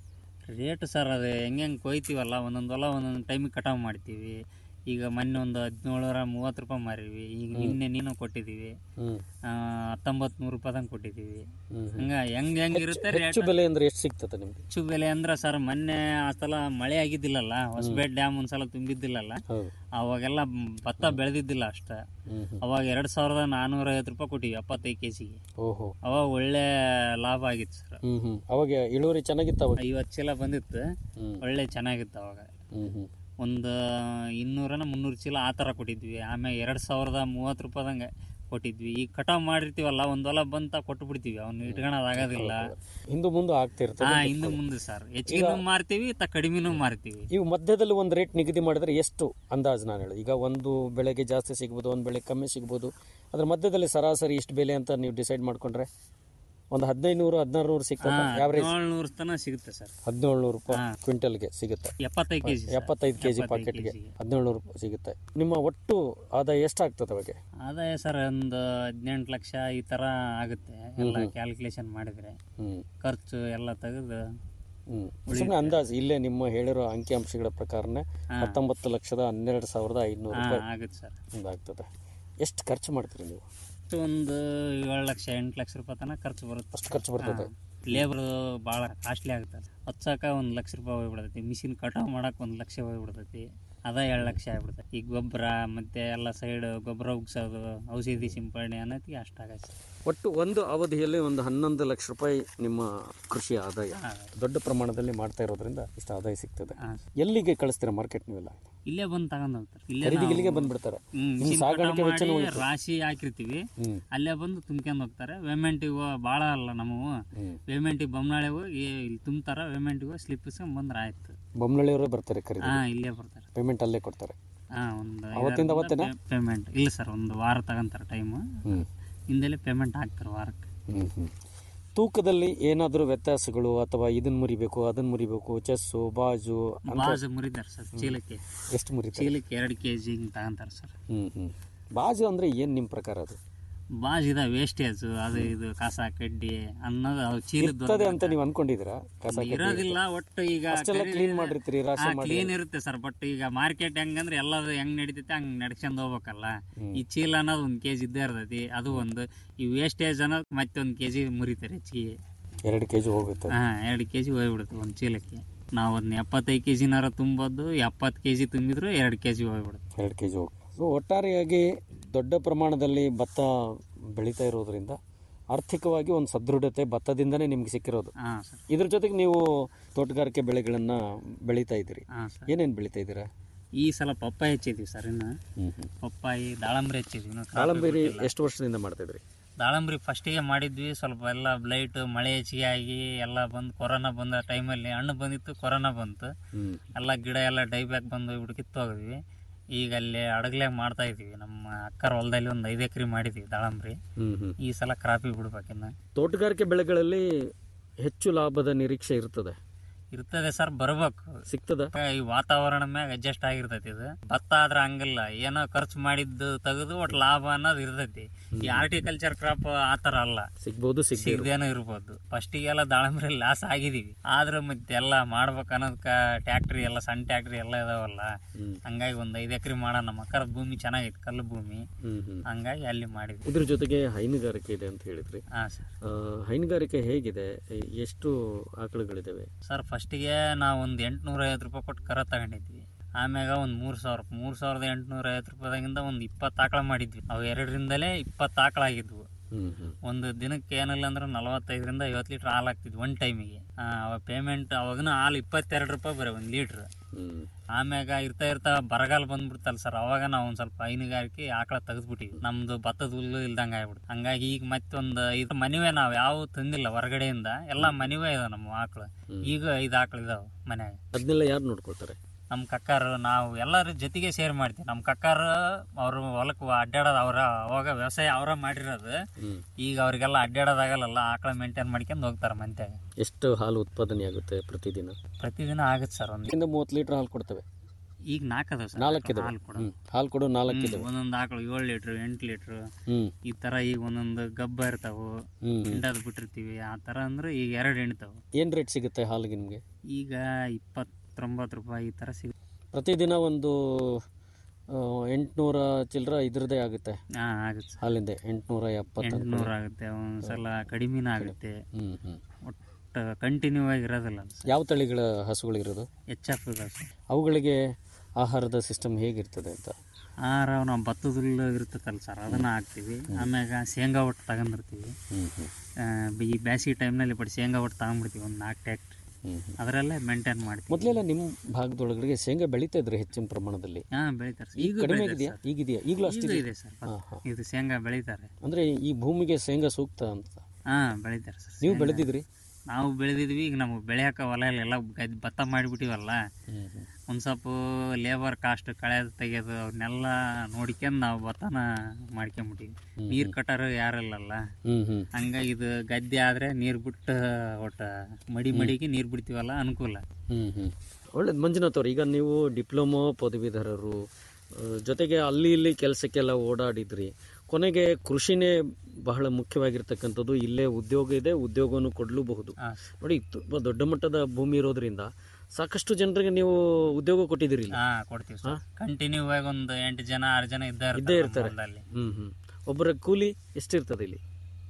ರೇಟ್ ಸರ್ ಅದು ಹೆಂಗೆ ಹೆಂಗೆ ಕೊಯ್ತೀವಲ್ಲ ಒಂದೊಂದು ಹೊಲ ಒಂದೊಂದು ಟೈಮಿಗೆ ಕಟಾವು ಮಾಡ್ತೀವಿ ಈಗ ಮೊನ್ನೆ ಒಂದು ಹದಿನೇಳರ ಮೂವತ್ತು ರೂಪಾಯಿ ಮಾರಿವಿ ಈಗ ನಿನ್ನೆ ನೀನು ಕೊಟ್ಟಿದ್ದೀವಿ ಹ್ಞೂ ಹತ್ತೊಂಬತ್ತು ನೂರು ರೂಪಾಯಿದಂಗೆ ಕೊಟ್ಟಿದ್ದೀವಿ ಹ್ಮ್. ಹಂಗ ಹೆಂಗ್ ಹೆಂಗ್ ಇರುತ್ತೆ ಹೆಚ್ಚು ಬೆಲೆ ಅಂದರೆ ಎಷ್ಟು ಸಿಗ್ತದೆ ನಿಮಗೆ ಹೆಚ್ಚು ಬೆಲೆ ಅಂದ್ರೆ ಸರ್ ಮೊನ್ನೆ ಆ ಸಲ ಮಳೆ ಆಗಿದ್ದಿಲ್ಲಲ್ಲ ಹೊಸಪೇಟೆ ಡ್ಯಾಮ್ ಒಂದ್ಸಲ ತುಂಬಿದ್ದಿಲ್ಲಲ್ಲ ಹೌದು ಅವಾಗೆಲ್ಲ ಭತ್ತ ಬೆಳೆದಿದ್ದಿಲ್ಲ ಅಷ್ಟ ಹ್ಮ್ ಹ್ಮ್. ಅವಾಗ ಎರಡ್ ಸಾವಿರದ ನಾನೂರ ಐವತ್ತು ರೂಪಾಯಿ ಕೊಟ್ಟಿವಿ ಎಪ್ಪತ್ತೈದು ಕೆ ಜಿಗೆ ಓಹೋ ಅವಾಗ ಒಳ್ಳೆ ಲಾಭ ಆಗಿತ್ತು ಸರ್ ಹ್ಞೂ ಹ್ಞೂ ಅವಾಗ ಇಳುವರಿ ಚೆನ್ನಾಗಿತ್ತು ಅವಾಗ ಐವತ್ತು ಚೀಲ ಬಂದಿತ್ತು ಹ್ಮ್. ಒಳ್ಳೆ ಚೆನ್ನಾಗಿತ್ತು ಅವಾಗ ಹ್ಞೂ ಹ್ಞೂ ಒಂದು ಇನ್ನೂರನ ಮುನ್ನೂರು ಚೀಲ ಆ ಥರ ಕೊಟ್ಟಿದ್ವಿ ಆಮೇಲೆ ಎರಡು ಸಾವಿರದ ಮೂವತ್ತು ರೂಪಾಯಿದಂಗೆ ಕೊಟ್ಟಿದ್ವಿ ಈಗ ಕಟಾವ್ ಮಾಡಿರ್ತೀವಲ್ಲ ಒಂದು ಹೊಲ ಬಂತ ಕೊಟ್ಟು ಬಿಡ್ತೀವಿ ಅವ್ನು ಇಟ್ಕೊಳೋದಾಗೋದಿಲ್ಲ ಹಿಂದೆ ಮುಂದೆ ಹಾ ಆಗ್ತಿರ್ತದೆ ಹಿಂದೆ ಮುಂದೆ ಸರ್ ಹೆಚ್ಚಿಗೆನೂ ಮಾರ್ತೀವಿ ತ ಕಡಿಮೆನೂ ಮಾರ್ತೀವಿ ಇವು ಮಧ್ಯದಲ್ಲಿ ಒಂದು ರೇಟ್ ನಿಗದಿ ಮಾಡಿದ್ರೆ ಎಷ್ಟು ಅಂದಾಜು ನಾನು ಹೇಳಿ ಈಗ ಒಂದು ಬೆಳೆಗೆ ಜಾಸ್ತಿ ಸಿಗ್ಬೋದು ಒಂದು ಬೆಳೆ ಕಮ್ಮಿ ಸಿಗ್ಬೋದು ಅದ್ರ ಮಧ್ಯದಲ್ಲಿ ಸರಾಸರಿ ಇಷ್ಟು ಬೆಲೆ ಅಂತ ನೀವು ಡಿಸೈಡ್ ಮಾಡ್ಕೊಂಡ್ರೆ ಒಂದು ಹದಿನೈದು ನೂರು ಹದಿನಾರು ನೂರು ಸಿಗ್ತದೆ ಆವ್ರೇಜ್ ಏಳ್ನೂರು ತನ ಸಿಗುತ್ತೆ ಸರ್ ಹದಿನೇಳು ನೂರು ರೂಪಾಯಿ ಕ್ವಿಂಟಲ್ಗೆ ಸಿಗುತ್ತೆ ಎಪ್ಪತ್ತೈದು ಕೆಜಿ ಎಪ್ಪತ್ತೈದು ಕೆ ಜಿ ಪಾಕೆಟ್ಗೆ ಹದಿನೇಳು ನೂರು ರೂಪಾಯಿ ಸಿಗುತ್ತೆ ನಿಮ್ಮ ಒಟ್ಟು ಆದಾಯ ಎಷ್ಟಾಗ್ತದೆ ಅವಾಗ ಆದಾಯ ಸರ್ ಒಂದು ಹದಿನೆಂಟು ಲಕ್ಷ ಈ ತರ ಆಗುತ್ತೆ ಎಲ್ಲ ಕ್ಯಾಲ್ಕುಲೇಷನ್ ಮಾಡಿದ್ರೆ ಹ್ಞೂ ಖರ್ಚು ಎಲ್ಲ ತೆಗೆದು ಹ್ಞೂ ಸುಮ್ಮನೆ ಅಂದಾಜು ಇಲ್ಲೇ ನಿಮ್ಮ ಹೇಳಿರೋ ಅಂಕಿಅಂಶಗಳ ಪ್ರಕಾರನೇ ಹತ್ತೊಂಬತ್ತು ಲಕ್ಷದ ಹನ್ನೆರಡು ಸಾವಿರದ ಐದುನೂರು ಹಾ ರೂಪಾಯಿ ಆಗುತ್ತೆ ಸರ್ ಒಂದಾಗ್ತದೆ ಎಷ್ಟು ಖರ್ಚು ಮಾಡ್ತೀರಿ ನೀವು ಒಂದು ಏಳು ಲಕ್ಷ ಎಂಟು ಲಕ್ಷ ರೂಪಾಯಿ ತನಕ ಖರ್ಚು ಬರುತ್ತೆ ಅಷ್ಟು ಖರ್ಚು ಬರ್ತದೆ ಲೇಬರ್ ಭಾಳ ಕಾಸ್ಟ್ಲಿ ಆಗುತ್ತೆ ಹಚ್ಚಾಕ ಒಂದು ಲಕ್ಷ ರೂಪಾಯಿ ಹೋಗ್ಬಿಡ್ತೈತಿ ಮಿಷಿನ್ ಕಟಾವ್ ಮಾಡಕ್ಕೆ ಒಂದು ಲಕ್ಷ ಹೋಗ್ಬಿಡ್ತೈತಿ ಅದ ಎರಡು ಲಕ್ಷ ಆಗ್ಬಿಡ್ತೈತಿ ಈಗ ಗೊಬ್ಬರ ಮತ್ತೆ ಎಲ್ಲ ಸೈಡ್ ಗೊಬ್ಬರ ಉಗ್ಸೋದು ಔಷಧಿ ಸಿಂಪಡಣೆ ಅನ್ನೋದಕ್ಕೆ ಅಷ್ಟಾಗತ್ತೆ ಒಟ್ಟು ಒಂದು ಅವಧಿಯಲ್ಲಿ ಒಂದು ಹನ್ನೊಂದು ಲಕ್ಷ ರೂಪಾಯಿ ನಿಮ್ಮ ಕೃಷಿ ಆದಾಯ ದೊಡ್ಡ ಪ್ರಮಾಣದಲ್ಲಿ ಮಾಡ್ತಾ ಇರೋದ್ರಿಂದ ಇಷ್ಟು ಆದಾಯ ಸಿಗ್ತದೆ ಎಲ್ಲಿಗೆ ಕಳಿಸ್ತೀರಾ ಮಾರ್ಕೆಟ್ ನೀವೆಲ್ಲ ಇಲ್ಲೇ ಬಂದು ತಗೊಂಡ್ ಹೋಗ್ತಾರೆ ಇಲ್ಲೇ ಖರೀದಿಗೆ ನಾವು- ಇಲ್ಲಿಗೆ ಬಂದ್ಬಿಡ್ತಾರೆ ಹ್ಮ್, ನಿಮ್ಮ machine ಸಾಗಾಣಿಕೆ ಕಟಾವ್ ವೆಚ್ಚನೂ ಮಾಡಿ ಉಳಿತದೆ. ರಾಶಿ ಹಾಕಿರ್ತೀವಿ ಹ್ಮ್. ಅಲ್ಲೇ ಬಂದು ತುಂಬ್ಕೊಂಡ್ ಹೋಗ್ತಾರೆ ಪೇಮೆಂಟಿಗೆ ಭಾಳ ಅಲ್ಲ ನಮ್ಮವು ಪೇಮೆಂಟಿಗೆ ಬೊಮ್ಮನಾಳೆ ಹೋಗಿ ಇಲ್ಲಿ ತುಂಬ್ತಾರ ಪೇಮೆಂಟಿಗೆ ಹೋಗಿ ಸ್ಲಿಪ್ ಇಸ್ಕೊಂಡ್ ಬಂದ್ರೆ ಆಯ್ತು ಬೊಮ್ಮನಳ್ಳಿಯವರೇ ಬರ್ತಾರೆ ಖರೀದಿ ಹಾ ಇಲ್ಲೇ ಬರ್ತಾರೆ ಪೇಮೆಂಟ್ ಅಲ್ಲೇ ಕೊಡ್ತಾರೆ ಹಾ ಒಂದು ಅವತ್ತಿಂದ ಅವತ್ತೇನಾ? ಪೇಮೆಂಟ್ ಇಲ್ಲ ಸರ್ ಒಂದು ವಾರ ತಗೊಂತಾರೆ ಟೈಮ್ ಹ್ಮ್. ಹಿಂದೆಲೆ ಪೇಮೆಂಟ್ ಹಾಕ್ತಾರೆ ವಾರಕ್ಕೆ ಹ್ಮ್ ಹ್ಮ್ ತೂಕದಲ್ಲಿ ಏನಾದರೂ ವ್ಯತ್ಯಾಸಗಳು ಅಥವಾ ಇದನ್ನ ಮುರಿಬೇಕು ಅದನ್ನ ಮುರಿಬೇಕು ಚೆಸ್ಸು ಬಾಜು ಅಂತ ಬಾಜು ಮುರಿತಾರೆ ಸರ್ ಚೀಲಕ್ಕೆ ಎಷ್ಟು ಮುರಿತಾರೆ ಚೀಲಕ್ಕೆ ಎರಡು ಕೆ ಜಿ ಹಿಂಗೆ ತಗೊಂತಾರೆ ಸರ್ ಹ್ಮ್ ಹ್ಮ್ ಬಾಜು ಅಂದ್ರೆ ಏನ್ ನಿಮ್ಮ ಪ್ರಕಾರ ಅದು ಬಾಜ್ ಇದ ವೇಸ್ಟೇಜ್ ಅದು ಇದು ಕಸ ಕಡ್ಡಿ ಅನ್ನೋದು ಅವು ಚೀಲದ ಇರ್ತದೆ ಅಂತ ನೀವು ಅನ್ಕೊಂಡಿದ್ದೀರಾ ಕಸ ಕಡ್ಡಿ ಇರೋದಿಲ್ಲ ಒಟ್ಟು ಈಗ ಅಷ್ಟೆಲ್ಲ ಕ್ಲೀನ್ ಮಾಡಿರ್ತೀರಿ ರಾಶಿ ಮಾಡಿ ಕ್ಲೀನ್ ಇರುತ್ತೆ ಸರ್ ಬಟ್ ಈಗ ಮಾರ್ಕೆಟ್ ಹೆಂಗಂದ್ರೆ ಎಲ್ಲದು ಹೆಂಗ್ ನಡೀತೈತೆ ಹಂಗ್ ನಡ್ಸ್ಕೊಂಡ್ ಹೋಗ್ಬೇಕಲ್ಲ ಈ ಚೀಲ ಅನ್ನೋದು ಒಂದ್ ಕೆಜಿ ಇದ್ದೇ ಇರ್ತೈತಿ ಅದು ಒಂದು ಈ ವೇಸ್ಟೇಜ್ ಅನ್ನೋದು ಮತ್ತೆ ಒಂದ್ ಕೆಜಿ ಮುರಿತಾರೆ ಹೆಚ್ಚಿಗೆ ಎರಡು ಕೆಜಿ ಹೋಗುತ್ತೆ ಹಾ ಎರಡು ಕೆಜಿ ಹೋಗ್ಬಿಡುತ್ತೆ ಒಂದ್ ಚೀಲಕ್ಕೆ ನಾವು ಅದನ್ನ ಎಪ್ಪತ್ತೈದು ಕೆಜಿ ನಾರ ತುಂಬೋದು ಎಪ್ಪತ್ತು ಕೆಜಿ ತುಂಬಿದ್ರು ಎರಡು ಕೆಜಿ ಹೋಗ್ಬಿಡುತ್ತೆ ಎರಡು ಕೆ ಜಿ ಹೋಗುತ್ತೆ ಸೊ ಒಟ್ಟಾರೆಯಾಗಿ ದೊಡ್ಡ ಪ್ರಮಾಣದಲ್ಲಿ ಭತ್ತ ಬೆಳೀತಾ ಇರೋದ್ರಿಂದ ಆರ್ಥಿಕವಾಗಿ ಒಂದು ಸದೃಢತೆ ಭತ್ತದಿಂದನೇ ನಿಮ್ಗೆ ಸಿಕ್ಕಿರೋದು ಹಾ ಸರ್ ಇದ್ರ ಜೊತೆಗೆ ನೀವು ತೋಟಗಾರಿಕೆ ಬೆಳೆಗಳನ್ನ ಬೆಳೀತಾ ಇದ್ದೀರಿ ಹಾ ಸರ್ ಏನೇನು ಬೆಳೀತಾ ಇದ್ದೀರಾ ಈ ಸಲ ಪಪ್ಪಾಯಿ ಹೆಚ್ಚಿದೀವಿ ಸರ್ ಇನ್ನು ಹ್ಮ್ ಹ್ಮ್ ಪಪ್ಪಾಯಿ ದಾಳಂಬ್ರಿ ಹೆಚ್ಚಿದ್ವಿ ಇನ್ನು ಕಾಫಿ ದಾಳಂಬೇರಿ ಬಿಟ್ಟಿಲ್ಲ. ಎಷ್ಟು ವರ್ಷದಿಂದ ಮಾಡ್ತಾ ಇದ್ರಿ ದಾಳಂಬ್ರಿ ಫಸ್ಟಿಗೆ ಮಾಡಿದ್ವಿ ಸ್ವಲ್ಪ ಎಲ್ಲ ಬ್ಲೈಟ್ ಮಳೆ ಹೆಚ್ಚಿಗೆ ಆಗಿ ಎಲ್ಲ ಬಂದು ಕೊರೋನಾ ಬಂದ ಟೈಮಲ್ಲಿ ಹಣ್ಣು ಬಂದಿತ್ತು ಕೊರೋನಾ ಬಂತು ಹ್ಮ್ ಎಲ್ಲ ಗಿಡ ಎಲ್ಲ ಡೈಬ್ಯಾಕ್ ಬಂದು ಹೋಗ್ಬಿಟ್ಟು ಕಿತ್ತು ಹೋಗಿದ್ವಿ ಈಗ ಅಲ್ಲಿ ಅಡಗ್ಲಾಗ ಮಾಡ್ತಾ ಇದೀವಿ ನಮ್ಮ ಅಕ್ಕರ ಹೊಲದಲ್ಲಿ ಒಂದು ಐದು ಎಕರೆ ಮಾಡಿದ್ವಿ ದಾಳಂಬ್ರಿ ಹ್ಮ್ ಹ್ಮ್ ಈ ಸಲ ಕ್ರಾಪಿಗೆ ಬಿಡ್ಬೇಕಿನ್ನ ತೋಟಗಾರಿಕೆ ಬೆಳೆಗಳಲ್ಲಿ ಹೆಚ್ಚು ಲಾಭದ ನಿರೀಕ್ಷೆ ಇರ್ತದೆ ಇರ್ತದೆ ಸರ್ ಬರ್ಬೇಕು ಸಿಗ್ತದ ಈ ವಾತಾವರಣ ಮ್ಯಾಗ ಅಡ್ಜಸ್ಟ್ ಆಗಿರ್ತೈತಿ ಇದು ಭತ್ತ ಆದ್ರೆ ಹಂಗಿಲ್ಲ ಏನೋ ಖರ್ಚು ಮಾಡಿದ್ದು ತೆಗೆದು ಒಟ್ಟು ಲಾಭ ಅನ್ನೋದು ಇರ್ತೈತಿ ಈ ಆರ್ಟಿಕಲ್ಚರ್ ಕ್ರಾಪ್ ಆತರ ಅಲ್ಲ ಸಿಗ್ಬೋದು ಸಿಗದೆ ಸಿಗದೇನೋ ಇರ್ಬೋದು ಫಸ್ಟಿಗೆಲ್ಲ ದಾಳಂಬ್ರಿ ಲಾಸ್ ಆಗಿದೀವಿ ಆದ್ರೂ ಮತ್ತೆ ಎಲ್ಲ ಮಾಡ್ಬೇಕು ಅನ್ನೋದಕ್ಕ ಟ್ಯಾಕ್ಟ್ರಿ ಎಲ್ಲ ಸಣ್ಣ ಟ್ಯಾಕ್ಟ್ರಿ ಎಲ್ಲ ಇದಾವಲ್ಲ ಹಂಗಾಗಿ ಒಂದ್ ಐದ್ ಎಕರೆ ಮಾಡೋಣ ನಮ್ಮ ಅಕ್ಕರ ಭೂಮಿ ಚೆನ್ನಾಗೈತಿ ಕಲ್ಲು ಭೂಮಿ ಹ್ಮ್ ಹ್ಮ್ ಹಂಗಾಗಿ ಅಲ್ಲಿ ಮಾಡಿದ್ವಿ ಇದ್ರ ಜೊತೆಗೆ ಹೈನುಗಾರಿಕೆ ಇದೆ ಅಂತ ಹೇಳಿದ್ರಿ ಹಾ ಸರ್ ಆ, ಹೈನುಗಾರಿಕೆ ಹೇಗಿದೆ ಎ- ಎಷ್ಟು ಆಕಳುಗಳಿದಾವೆ ಸರ್ ಫಸ್ಟಿಗೆ ನಾವು ಒಂದು ಎಂಟ್ನೂರ ಐವತ್ತು ರೂಪಾಯಿ ಕೊಟ್ಟು ಕರ ತಗೊಂಡಿದ್ವಿ ಆಮ್ಯಾಗ ಒಂದು ಮೂರು ಸಾವಿರ ಮೂರು ಸಾವಿರದ ಎಂಟುನೂರ ಐವತ್ತು ರೂಪಾಯಿದಾಗಿಂದ ಒಂದು ಇಪ್ಪತ್ತು ಆಕಳ ಮಾಡಿದ್ವಿ ಅವು ಎರಡರಿಂದಲೇ ಇಪ್ಪತ್ತು ಆಕಳ ಆಗಿದ್ವು ಹ್ಮ್ ಹ್ಮ್ ಒಂದು ದಿನಕ್ಕೆ ಏನಿಲ್ಲ ಅಂದ್ರೆ ನಲವತ್ತೈದರಿಂದ ಐವತ್ತು ಲೀಟ್ರ್ ಹಾಲು ಆಗ್ತಿದ್ವು ಒಂದು ಟೈಮಿಗೆ ಅವಾಗ ಪೇಮೆಂಟ್ ಅವಾಗನ ಹಾಲು ಇಪ್ಪತ್ತೆರಡು ರೂಪಾಯಿ ಬರೀ ಒಂದು ಲೀಟ್ರ್ ಹ್ಮ್ ಆಮ್ಯಾಗ ಇರ್ತಾ ಇರ್ತಾ ಬರಗಾಲ ಬಂದ್ಬಿಡ್ತಲ್ಲ ಸರ್ ಅವಾಗ ನಾವು ಒಂದ್ ಸ್ವಲ್ಪ ಹೈನುಗಾರಿಕೆ ಆಕಳ ತೆಗೆದ್ಬಿಟ್ಟಿವಿ ನಮ್ದು ಭತ್ತದ ಹುಲ್ಲು ಇಲ್ದಂಗ ಆಗ್ಬಿಡ್ತು ಹಂಗಾಗಿ ಈಗ ಮತ್ತೊಂದು ಇದು ಮನಿವೆ ನಾವು ಯಾವ ತಂದಿಲ್ಲ ಹೊರಗಡೆಯಿಂದ ಎಲ್ಲ ಮನಿವೆ ಇದಾವ ನಮ್ಮ ಆಕಳು ಈಗ ಐದು ಆಕಳು ಇದಾವ ಮನ್ಯಾಗ ಅದನ್ನೆಲ್ಲ ಯಾರು ನೋಡ್ಕೊಳ್ತಾರೆ ನಮ್ಮ ಕಕ್ಕಾರು ನಾವು ಎಲ್ಲರ ಜೊತೆಗೆ ಶೇರ್ ಮಾಡ್ತೀವಿ ನಮ್ಮ ಕಕ್ಕಾರು ಅವ್ರ ಹೊಲಕ್ಕೆ ಅಡ್ಡಾಡೋದು ಅವ್ರ ಅವಾಗ ವ್ಯವಸಾಯ ಅವರ ಮಾಡಿರೋದು ಹ್ಮ್ ಈಗ ಅವ್ರಿಗೆಲ್ಲ ಅಡ್ಡಾಡೋದಾಗಲ್ಲ ಆಕಳ ಮೇಂಟೈನ್ ಮಾಡ್ಕೊಂಡು ಹೋಗ್ತಾರೆ ಮಂತ್ಯಾಗ ಎಷ್ಟು ಹಾಲು ಉತ್ಪಾದನೆ ಆಗುತ್ತೆ ಪ್ರತಿದಿನ ಪ್ರತಿದಿನ ಆಗುತ್ತೆ ಸರ್ ಒಂದು ಇಂದ ಮೂವತ್ತು ಲೀಟರ್ ಹಾಲು ಕೊಡ್ತವೆ ಈಗ ನಾಲ್ಕು ಅದಾವ ಸರ್ ನಾಲ್ಕಿದಾವೆ ಹಾಲು ಕೊಡೋ ಹ್ಮ್ ಹಾಲು ಕೊಡೋ ನಾಲ್ಕಿದಾವೆ ಒಂದೊಂದು ಆಕಳು ಏಳು ಲೀಟ್ರ್ ಎಂಟು ಲೀಟ್ರ್ ಹ್ಮ್ ಈ ತರ ಈಗ ಒಂದೊಂದು ಗಬ್ಬ ಇರ್ತಾವು ಹ್ಮ್. ಹಿಂಡದ್ ಬಿಟ್ಟಿರ್ತೀವಿ ಆ ತರ ಅಂದ್ರೆ ಈಗ ಎರಡು ಎಣಿತಾವು ಏನ್ ರೇಟ್ ಸಿಗುತ್ತೆ ಹಾಲಿಗೆ ನಿಮಗೆ ಈಗ ಇಪ್ಪತ್ತೊಂಬತ್ತು ರೂಪಾಯಿ ಈ ತರ ಸಿಗುತ್ತೆ ಪ್ರತಿದಿನ ಒಂದು ಎಂಟುನೂರ ಚಿಲ್ಲರ ಇದ್ರದ್ದೇ ಆಗುತ್ತೆ ಹಾ ಆಗುತ್ತೆ ಸರ್ ಹಾಲಿಂದ ಎಂಟುನೂರ ಎಪ್ಪತ್ತು ಎಂಟುನೂರು ಆಗುತ್ತೆ ಒಂದ್ಸಲ ಕಡಿಮೆನೂ ಆಗುತ್ತೆ ಹ್ಮ್ ಹ್ಮ್ ಒಟ್ಟು ಕಂಟಿನ್ಯೂ ಆಗಿ ಇರೋದಿಲ್ಲ ಯಾವ ತಳಿಗಳ ಹಸುಗಳಿರೋದು ಎಚ್ ಎಫ್ ಸರ್ ಅವುಗಳಿಗೆ ಆಹಾರದ ಸಿಸ್ಟಮ್ ಹೇಗಿರ್ತದೆ ಅಂತ ಆಹಾರ ನಾವು ಭತ್ತದ ಹುಲ್ಲು ಇರ್ತೈತಲ್ಲ ಸರ್ ಅದನ್ನ ಹಾಕ್ತೀವಿ ಆಮ್ಯಾಗ ಶೇಂಗಾ ಒಟ್ಟು ತಗೊಂಡಿರ್ತೀವಿ ಹ್ಮ್ ಹ್ಮ್ ಆ, ಈ ಬ್ಯಾಸಿಗೆ ಟೈಮ್ನಲ್ಲಿ ಬಟ್ ಶೇಂಗಾ ಒಟ್ಟು ತಗೊಂಡ್ಬಿಡ್ತೀವಿ ಒಂದು ನಾಲ್ಕು ಟ್ಯಾಕ್ಟ್ರಿ ಹ್ಮ್ ಹ್ಮ್. ಅದರಲ್ಲೇ ಮೇಂಟೈನ್ ಮಾಡ್ತೀವಿ ಮೊದಲೆಲ್ಲ ನಿಮ್ಮ ಭಾಗದೊಳಗಡೆ ಶೇಂಗಾ ಬೆಳೀತಾ ಇದ್ರೆ ಹೆಚ್ಚಿನ ಪ್ರಮಾಣದಲ್ಲಿ ಹಾ ಬೆಳಿತಾರೆ ಸರ್ ಈಗ ಈಗ ಕಡಿಮೆ ಬೆಳಿತಾರೆ ಇದೆಯಾ ಸರ್. ಈಗಿದೆಯಾ ಈಗಲೂ ಈಗ ಅಷ್ಟಿದೆ ಇದೆ ಸರ್ ಹಾ, ಹಾ. ಇದು ಶೇಂಗಾ ಬೆಳಿತಾರೆ ಅಂದ್ರೆ ಈ ಭೂಮಿಗೆ ಶೇಂಗಾ ಸೂಕ್ತ ಅಂತ ಹಾ ಬೆಳಿತಾರೆ ಸರ್ ನೀವು ಶೇಂಗಾ. ಬೆಳೆದಿದ್ರಿ ನಾವು ಬೆಳೆದಿದ್ವಿ ಈಗ ನಮಗೆ ಬೆಳೆಯಕ ಹೊಲ ಇಲ್ಲ ಎಲ್ಲ ಗದ್ದೆ ಭತ್ತ ಮಾಡಿಬಿಟ್ಟಿವಲ್ಲ ಒಂದು ಸ್ವಲ್ಪ ಲೇಬರ್ ಕಾಸ್ಟ್ ಕಳೆದು ತೆಗೆಯೋದು ಅವ್ರನ್ನೆಲ್ಲ ನೋಡ್ಕೊಂಡು ನಾವು ಭತ್ತನ ಮಾಡ್ಕೊಂಬಿಟ್ಟಿವಿ ನೀರು ಕಟ್ಟೋರು ಯಾರಿಲ್ಲಲ್ಲ ಹ್ಮ್ ಹ್ಮ್ ಹಂಗಾಗಿ ಇದು ಗದ್ದೆ ಆದ್ರೆ ನೀರು ಬಿಟ್ಟು ಒಟ್ಟ ಮಡಿ ಮಡಿಗೆ ನೀರು ಬಿಡ್ತೀವಲ್ಲ ಅನುಕೂಲ ಹ್ಮ್ ಹ್ಮ್ ಒಳ್ಳೇದು ಮಂಜುನಾಥ್ ಅವ್ರು ಈಗ ನೀವು ಡಿಪ್ಲೊಮೊ ಪದವೀಧರರು ಆ, ಜೊತೆಗೆ ಅಲ್ಲಿ ಇಲ್ಲಿ ಕೆಲಸಕ್ಕೆಲ್ಲ ಓಡಾಡಿದ್ರಿ ಕೊನೆಗೆ ಕೃಷಿನೇ ಬಹಳ ಮುಖ್ಯವಾಗಿರ್ತಕ್ಕಂಥದ್ದು ಇಲ್ಲೇ ಉದ್ಯೋಗ ಇದೆ ಉದ್ಯೋಗವನ್ನು ಕೊಡಲೂಬಹುದು ಹಾ. ನೋಡಿ ತುಂಬ ದೊಡ್ಡ ಮಟ್ಟದ ಭೂಮಿ ಇರೋದ್ರಿಂದ ಸಾಕಷ್ಟು ಜನರಿಗೆ ನೀವು ಉದ್ಯೋಗ ಕೊಟ್ಟಿದ್ದೀರಿ ಇಲ್ಲಿ. ಹಾ ಕೊಡ್ತೀವಿ ಸರ್ ಕಂಟಿನ್ಯೂ ಆಗಿ ಒಂದು ಎಂಟು ಜನ ಆರು ಜನ ಇದ್ದ ಇದ್ದೇ ಇರ್ತಾರೆ ಹೊಲದಲ್ಲಿ ಹ್ಮ್ ಹ್ಮ್ ಒಬ್ಬರ ಕೂಲಿ ಎಷ್ಟಿರ್ತದೆ ಇಲ್ಲಿ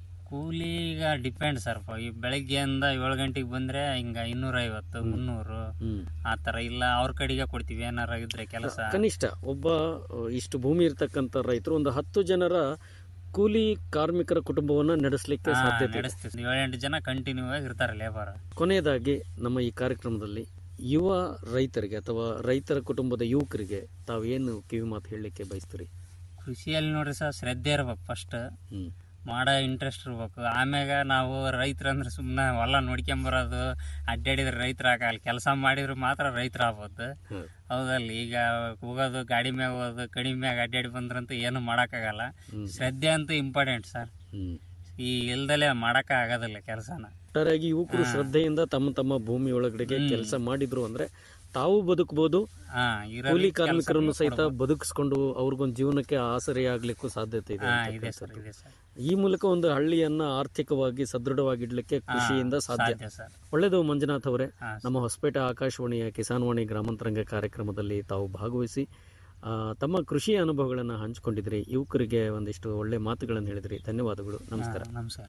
ಕೂಲಿ ಈಗ ಡಿಪೆಂಡ್ ಸರ್ ಈ ಬೆಳಗ್ಗೆಯಿಂದ ಏಳು ಗಂಟೆಗೆ ಬಂದ್ರೆ ಹಿಂಗ ಇನ್ನೂರ ಐವತ್ತು ಮುನ್ನೂರು ಹ್ಮ್ ಆ ತರ ಇಲ್ಲ ಅವ್ರ ಕಡೆಗೆ ಕೊಡ್ತೀವಿ ಏನಾರ ಇದ್ರೆ ಕೆಲಸ ಕನಿಷ್ಠ ಒಬ್ಬ ಅ, ಇಷ್ಟು ಭೂಮಿ ಇರ್ತಕ್ಕಂಥ ರೈತರು ಒಂದು ಹತ್ತು ಜನರ ಕೂಲಿ ಕಾರ್ಮಿಕರ ಕುಟುಂಬವನ್ನ ನಡೆಸಲಿಕ್ಕೆ ಹಾ, ಸಾಧ್ಯತೆ ಇದೆ. ನಡೆಸ್ತೀವಿ ಏಳೆಂಟು ಜನ ಕಂಟಿನ್ಯೂ ಆಗಿ ಇರ್ತಾರೆ ಲೇಬರ್ ಕೊನೆಯದಾಗಿ ನಮ್ಮ ಈ ಕಾರ್ಯಕ್ರಮದಲ್ಲಿ ಯುವ ರೈತರಿಗೆ ಅಥವಾ ರೈತರ ಕುಟುಂಬದ ಯುವಕರಿಗೆ ತಾವೇನು ಕಿವಿ ಮಾತು ಹೇಳಲಿಕ್ಕೆ ಬಯಸ್ತೀರಿ ಕೃಷಿಯಲ್ಲಿ ನೋಡ್ರಿ ಸರ್ ಶ್ರದ್ಧೆ ಇರ್ಬೇಕು ಫಸ್ಟ್ ಹ್ಮ್ ಮಾಡೋ ಇಂಟ್ರೆಸ್ಟ್ ಇರ್ಬೇಕು ಆಮ್ಯಾಗ ನಾವು ರೈತರಂದ್ರೆ ಸುಮ್ಮನೆ ಹೊಲ ನೋಡ್ಕೊಂಬರೋದು ಅಡ್ಡಾಡಿದ್ರೆ ರೈತರ ಆಗಲ್ಲ ಕೆಲಸ ಮಾಡಿದ್ರೆ ಮಾತ್ರ ರೈತರ ಆಗ್ಬೋದು ಹ್ಮ್. ಹೌದಲ್ಲ ಈಗ ಹೋಗೋದು ಗಾಡಿ ಮ್ಯಾಗ ಹೋಗೋದು ಕಡಿಮೆ ಮ್ಯಾಗ ಅಡ್ಡಾಡಿ ಬಂದ್ರಂತೂ ಏನು ಮಾಡೋಕ್ಕಾಗಲ್ಲ ಶ್ರದ್ಧೆ ಅಂತೂ ಇಂಪಾರ್ಟೆಂಟ್ ಸರ್ ಹ್ಮ್ ಈ ಇಲ್ದಲೆ ಮಾಡಕ್ಕ ಆಗೋದಿಲ್ಲ ಕೆಲಸನ ಒಟ್ಟಾರೆಯಾಗಿ ಯುವಕರು ಶ್ರದ್ಧೆಯಿಂದ ತಮ್ಮ ತಮ್ಮ ಭೂಮಿ ಒಳಗಡೆಗೆ ಕೆಲಸ ಮಾಡಿದ್ರು ಅಂದ್ರೆ ತಾವು ಬದುಕಬಹುದು ಹಾ ಇರೋ ಕೂಲಿ ಕೆಲ್ಸ ಕಾರ್ಮಿಕರನ್ನು ಸಹಿತ ಕೊಡ್ಬೋದು. ಬದುಕಿಸ್ಕೊಂಡು ಅವ್ರಿಗೊಂದು ಜೀವನಕ್ಕೆ ಆಸರೆ ಆಗ್ಲಿಕ್ಕೂ ಸಾಧ್ಯತೆ ಇದೆ ಹಾ ಇದೆ ಸರ್ ಅಂತಕ್ಕಂಥದ್ದು. ಇದೆ ಸರ್ ಈ ಮೂಲಕ ಒಂದು ಹಳ್ಳಿಯನ್ನ ಆರ್ಥಿಕವಾಗಿ ಸದೃಢವಾಗಿಡ್ಲಿಕ್ಕೆ ಕೃಷಿಯಿಂದ ಸಾಧ್ಯ ಸಾಧ್ಯ ಸರ್ ಒಳ್ಳೆಯದು ಮಂಜುನಾಥ್ ಅವರೇ ಹಾ, ನಮ್ಮ ಹೊಸಪೇಟೆ ಆಕಾಶವಾಣಿಯ ಕಿಸಾನ್ವಾಣಿ ಗ್ರಾಮಾಂತರಂಗ ಕಾರ್ಯಕ್ರಮದಲ್ಲಿ ತಾವು ಭಾಗವಹಿಸಿ ಆ, ತಮ್ಮ ಕೃಷಿ ಅನುಭವಗಳನ್ನು ಹಂಚಿಕೊಂಡಿದ್ರಿ ಯುವಕರಿಗೆ ಒಂದಿಷ್ಟು ಒಳ್ಳೆ ಮಾತುಗಳನ್ನು ಹೇಳಿದ್ರಿ ಧನ್ಯವಾದಗಳು ನಮಸ್ಕಾರ ಹಾ, ನಮಸ್ಕಾರ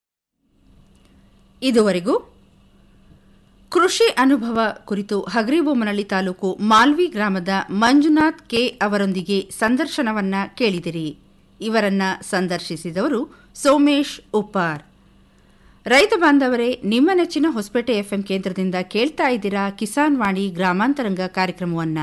ಇದುವರೆಗೂ ಕೃಷಿ ಅನುಭವ ಕುರಿತು ಹಗರಿಬೊಮ್ಮನಹಳ್ಳಿ ತಾಲೂಕು ಮಾಲ್ವಿ ಗ್ರಾಮದ ಮಂಜುನಾಥ್ ಕೆ ಅವರೊಂದಿಗೆ ಸಂದರ್ಶನವನ್ನ ಕೇಳಿದಿರಿ ಇವರನ್ನ ಸಂದರ್ಶಿಸಿದವರು ಸೋಮೇಶ್ ಉಪ್ಪಾರ್ ರೈತ ಬಾಂಧವರೇ ನಿಮ್ಮ ನೆಚ್ಚಿನ ಹೊಸಪೇಟೆ ಎಫ್ಎಂ ಕೇಂದ್ರದಿಂದ ಕೇಳ್ತಾ ಇದ್ದೀರಾ ಕಿಸಾನ್ ವಾಣಿ ಗ್ರಾಮಾಂತರಂಗ ಕಾರ್ಯಕ್ರಮವನ್ನ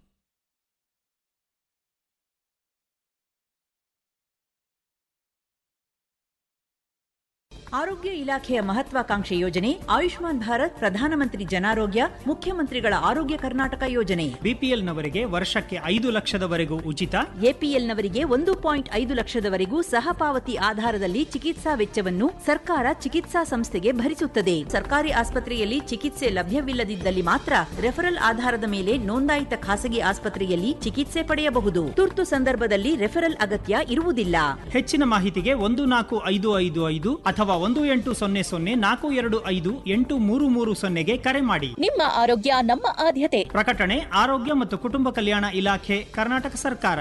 ಆರೋಗ್ಯ ಇಲಾಖೆಯ ಮಹತ್ವಾಕಾಂಕ್ಷೆ ಯೋಜನೆ ಆಯುಷ್ಮಾನ್ ಭಾರತ್ ಪ್ರಧಾನಮಂತ್ರಿ ಜನಾರೋಗ್ಯ ಮುಖ್ಯಮಂತ್ರಿಗಳ ಆರೋಗ್ಯ ಕರ್ನಾಟಕ ಯೋಜನೆ ಬಿಪಿಎಲ್ನವರಿಗೆ ವರ್ಷಕ್ಕೆ ಐದು ಲಕ್ಷದವರೆಗೂ ಉಚಿತ ಎಪಿಎಲ್ನವರಿಗೆ ಒಂದು ಪಾಯಿಂಟ್ ಐದು ಲಕ್ಷದವರೆಗೂ ಸಹಪಾವತಿ ಆಧಾರದಲ್ಲಿ ಚಿಕಿತ್ಸಾ ವೆಚ್ಚವನ್ನು ಸರ್ಕಾರ ಚಿಕಿತ್ಸಾ ಸಂಸ್ಥೆಗೆ ಭರಿಸುತ್ತದೆ ಸರ್ಕಾರಿ ಆಸ್ಪತ್ರೆಯಲ್ಲಿ ಚಿಕಿತ್ಸೆ ಲಭ್ಯವಿಲ್ಲದಿದ್ದಲ್ಲಿ ಮಾತ್ರ ರೆಫರಲ್ ಆಧಾರದ ಮೇಲೆ ನೋಂದಾಯಿತ ಖಾಸಗಿ ಆಸ್ಪತ್ರೆಯಲ್ಲಿ ಚಿಕಿತ್ಸೆ ಪಡೆಯಬಹುದು ತುರ್ತು ಸಂದರ್ಭದಲ್ಲಿ ರೆಫರಲ್ ಅಗತ್ಯ ಇರುವುದಿಲ್ಲ ಹೆಚ್ಚಿನ ಮಾಹಿತಿಗೆ ಒಂದು ನಾಲ್ಕು ಐದು ಐದು ಐದು ಅಥವಾ ಒಂದು ಎಂಟು ಸೊನ್ನೆ ಸೊನ್ನೆ ನಾಲ್ಕು ಎರಡು ಐದು ಎಂಟು ಮೂರು ಮೂರು ಸೊನ್ನೆಗೆ ಕರೆ ಮಾಡಿ ನಿಮ್ಮ ಆರೋಗ್ಯ ನಮ್ಮ ಆದ್ಯತೆ ಪ್ರಕಟಣೆ ಆರೋಗ್ಯ ಮತ್ತು ಕುಟುಂಬ ಕಲ್ಯಾಣ ಇಲಾಖೆ ಕರ್ನಾಟಕ ಸರ್ಕಾರ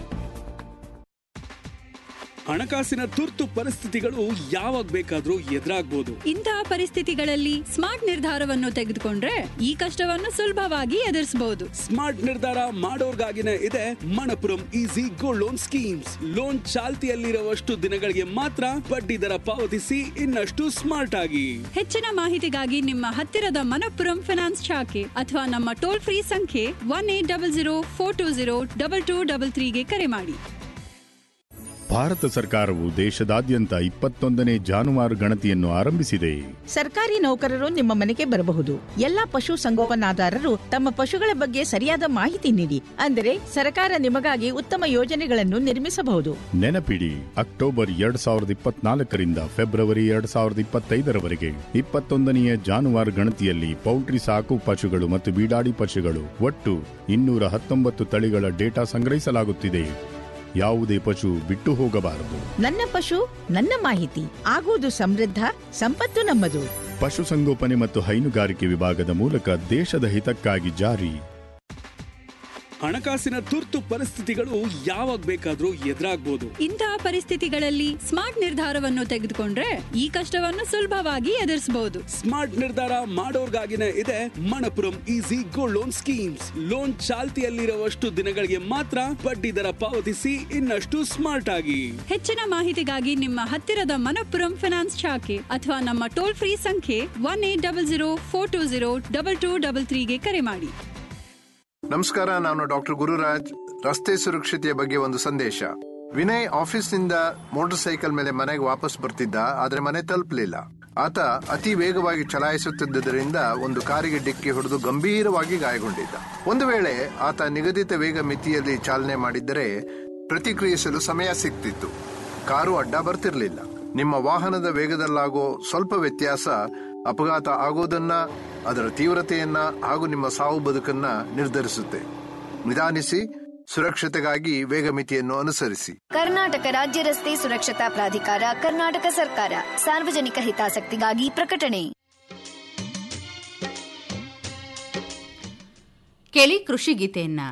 ಹಣಕಾಸಿನ ತುರ್ತು ಪರಿಸ್ಥಿತಿಗಳು ಯಾವಾಗ ಬೇಕಾದ್ರೂ ಎದುರಾಗ್ಬೋದು ಇಂತಹ ಪರಿಸ್ಥಿತಿಗಳಲ್ಲಿ ಸ್ಮಾರ್ಟ್ ನಿರ್ಧಾರವನ್ನು ತೆಗೆದುಕೊಂಡ್ರೆ ಈ ಕಷ್ಟವನ್ನು ಸುಲಭವಾಗಿ ಎದುರಿಸಬಹುದು ಸ್ಮಾರ್ಟ್ ನಿರ್ಧಾರ ಮಾಡೋರ್ಗಾಗಿನೇ ಇದೆ Manappuram easy gold loan schemes loan ಚಾಲ್ತಿಯಲ್ಲಿರುವಷ್ಟು ದಿನಗಳಿಗೆ ಮಾತ್ರ ಬಡ್ಡಿ ದರ ಪಾವತಿಸಿ ಇನ್ನಷ್ಟು ಸ್ಮಾರ್ಟ್ ಆಗಿ ಹೆಚ್ಚಿನ ಮಾಹಿತಿಗಾಗಿ ನಿಮ್ಮ ಹತ್ತಿರದ ಮನಪ್ಪುರಂ ಫಿನಾನ್ಸ್ ಶಾಖೆ ಅಥವಾ ನಮ್ಮ ಟೋಲ್ ಫ್ರೀ ಸಂಖ್ಯೆ one eight double zero four two zero double two double ತ್ರೀಗೆ ಕರೆ ಮಾಡಿ ಭಾರತ ಸರ್ಕಾರವು ದೇಶದಾದ್ಯಂತ ಇಪ್ಪತ್ತೊಂದನೇ ಜಾನುವಾರು ಗಣತಿಯನ್ನು ಆರಂಭಿಸಿದೆ ಸರ್ಕಾರಿ ನೌಕರರು ನಿಮ್ಮ ಮನೆಗೆ ಬರಬಹುದು ಎಲ್ಲಾ ಪಶು ಸಂಗೋಪನಾದಾರರು ತಮ್ಮ ಪಶುಗಳ ಬಗ್ಗೆ ಸರಿಯಾದ ಮಾಹಿತಿ ನೀಡಿ ಅಂದರೆ ಸರ್ಕಾರ ನಿಮಗಾಗಿ ಉತ್ತಮ ಯೋಜನೆಗಳನ್ನು ನಿರ್ಮಿಸಬಹುದು ನೆನಪಿಡಿ ಅಕ್ಟೋಬರ್ ಎರಡ್ ಸಾವಿರದ ಇಪ್ಪತ್ನಾಲ್ಕರಿಂದ ಫೆಬ್ರವರಿ ಎರಡ್ ಸಾವಿರದ ಇಪ್ಪತ್ತೈದರವರೆಗೆ ಇಪ್ಪತ್ತೊಂದನೆಯ ಜಾನುವಾರು ಗಣತಿಯಲ್ಲಿ ಪೌಲ್ಟ್ರಿ ಸಾಕು ಪಶುಗಳು ಮತ್ತು ಬೀಡಾಡಿ ಪಶುಗಳು ಒಟ್ಟು ಇನ್ನೂರ ಹತ್ತೊಂಬತ್ತು ತಳಿಗಳ ಡೇಟಾ ಸಂಗ್ರಹಿಸಲಾಗುತ್ತಿದೆ ಯಾವುದೇ ಪಶು ಬಿಟ್ಟು ಹೋಗಬಾರದು ನನ್ನ ಪಶು ನನ್ನ ಮಾಹಿತಿ ಆಗುವುದು ಸಮೃದ್ಧ ಸಂಪತ್ತು ನಮ್ಮದು ಪಶುಸಂಗೋಪನೆ ಮತ್ತು ಹೈನುಗಾರಿಕೆ ವಿಭಾಗದ ಮೂಲಕ ದೇಶದ ಹಿತಕ್ಕಾಗಿ ಜಾರಿ ಹಣಕಾಸಿನ ತುರ್ತು ಪರಿಸ್ಥಿತಿಗಳು ಯಾವಾಗ ಬೇಕಾದ್ರೂ ಎದುರಾಗ್ಬೋದು ಇಂತಹ ಪರಿಸ್ಥಿತಿಗಳಲ್ಲಿ ಸ್ಮಾರ್ಟ್ ನಿರ್ಧಾರವನ್ನು ತೆಗೆದುಕೊಂಡ್ರೆ ಈ ಕಷ್ಟವನ್ನು ಸುಲಭವಾಗಿ ಎದುರಿಸಬಹುದು ಸ್ಮಾರ್ಟ್ ನಿರ್ಧಾರ ಮಾಡೋರ್ಗಾಗಿನೇ ಇದೆ Manappuram easy gold loan schemes loan ಚಾಲ್ತಿಯಲ್ಲಿರುವಷ್ಟು ದಿನಗಳಿಗೆ ಮಾತ್ರ ಬಡ್ಡಿ ದರ ಪಾವತಿಸಿ ಇನ್ನಷ್ಟು ಸ್ಮಾರ್ಟ್ ಆಗಿ ಹೆಚ್ಚಿನ ಮಾಹಿತಿಗಾಗಿ ನಿಮ್ಮ ಹತ್ತಿರದ ಮನಪ್ಪುರಂ ಫಿನಾನ್ಸ್ ಶಾಖೆ ಅಥವಾ ನಮ್ಮ ಟೋಲ್ ಫ್ರೀ ಸಂಖ್ಯೆ one eight double zero four two zero double two double ತ್ರೀಗೆ ಕರೆ ಮಾಡಿ ನಮಸ್ಕಾರ ನಾನು ಡಾಕ್ಟರ್ ಗುರುರಾಜ್ ರಸ್ತೆ ಸುರಕ್ಷತೆಯ ಬಗ್ಗೆ ಒಂದು ಸಂದೇಶ ವಿನಯ್ ಆಫೀಸ್ನಿಂದ ಮೋಟಾರ್ ಸೈಕಲ್ ಮೇಲೆ ಮನೆಗೆ ವಾಪಸ್ ಬರ್ತಿದ್ದ ಆದ್ರೆ ಮನೆ ತಲುಪಲಿಲ್ಲ ಆತ ಅತಿ ವೇಗವಾಗಿ ಚಲಾಯಿಸುತ್ತಿದ್ದರಿಂದ ಒಂದು ಕಾರಿಗೆ ಡಿಕ್ಕಿ ಹೊಡೆದು ಗಂಭೀರವಾಗಿ ಗಾಯಗೊಂಡಿದ್ದ ಒಂದು ವೇಳೆ ಆತ ನಿಗದಿತ ವೇಗ ಮಿತಿಯಲ್ಲಿ ಚಾಲನೆ ಮಾಡಿದ್ದರೆ ಪ್ರತಿಕ್ರಿಯಿಸಲು ಸಮಯ ಸಿಗ್ತಿತ್ತು ಕಾರು ಅಡ್ಡ ಬರ್ತಿರ್ಲಿಲ್ಲ ನಿಮ್ಮ ವಾಹನದ ವೇಗದಲ್ಲಾಗೋ ಸ್ವಲ್ಪ ವ್ಯತ್ಯಾಸ ಅಪಘಾತ ಆಗೋದನ್ನ ಅದರ ತೀವ್ರತೆಯನ್ನ ಹಾಗೂ ನಿಮ್ಮ ಸಾವು ಬದುಕನ್ನ ನಿರ್ಧರಿಸುತ್ತೆ ನಿಧಾನಿಸಿ ಸುರಕ್ಷತೆಗಾಗಿ ವೇಗ ಮಿತಿಯನ್ನು ಅನುಸರಿಸಿ ಕರ್ನಾಟಕ ರಾಜ್ಯ ರಸ್ತೆ ಸುರಕ್ಷತಾ ಪ್ರಾಧಿಕಾರ ಕರ್ನಾಟಕ ಸರ್ಕಾರ ಸಾರ್ವಜನಿಕ ಹಿತಾಸಕ್ತಿಗಾಗಿ ಪ್ರಕಟಣೆ ಕೇಳಿ ಕೃಷಿ ಗೀತೆಯನ್ನ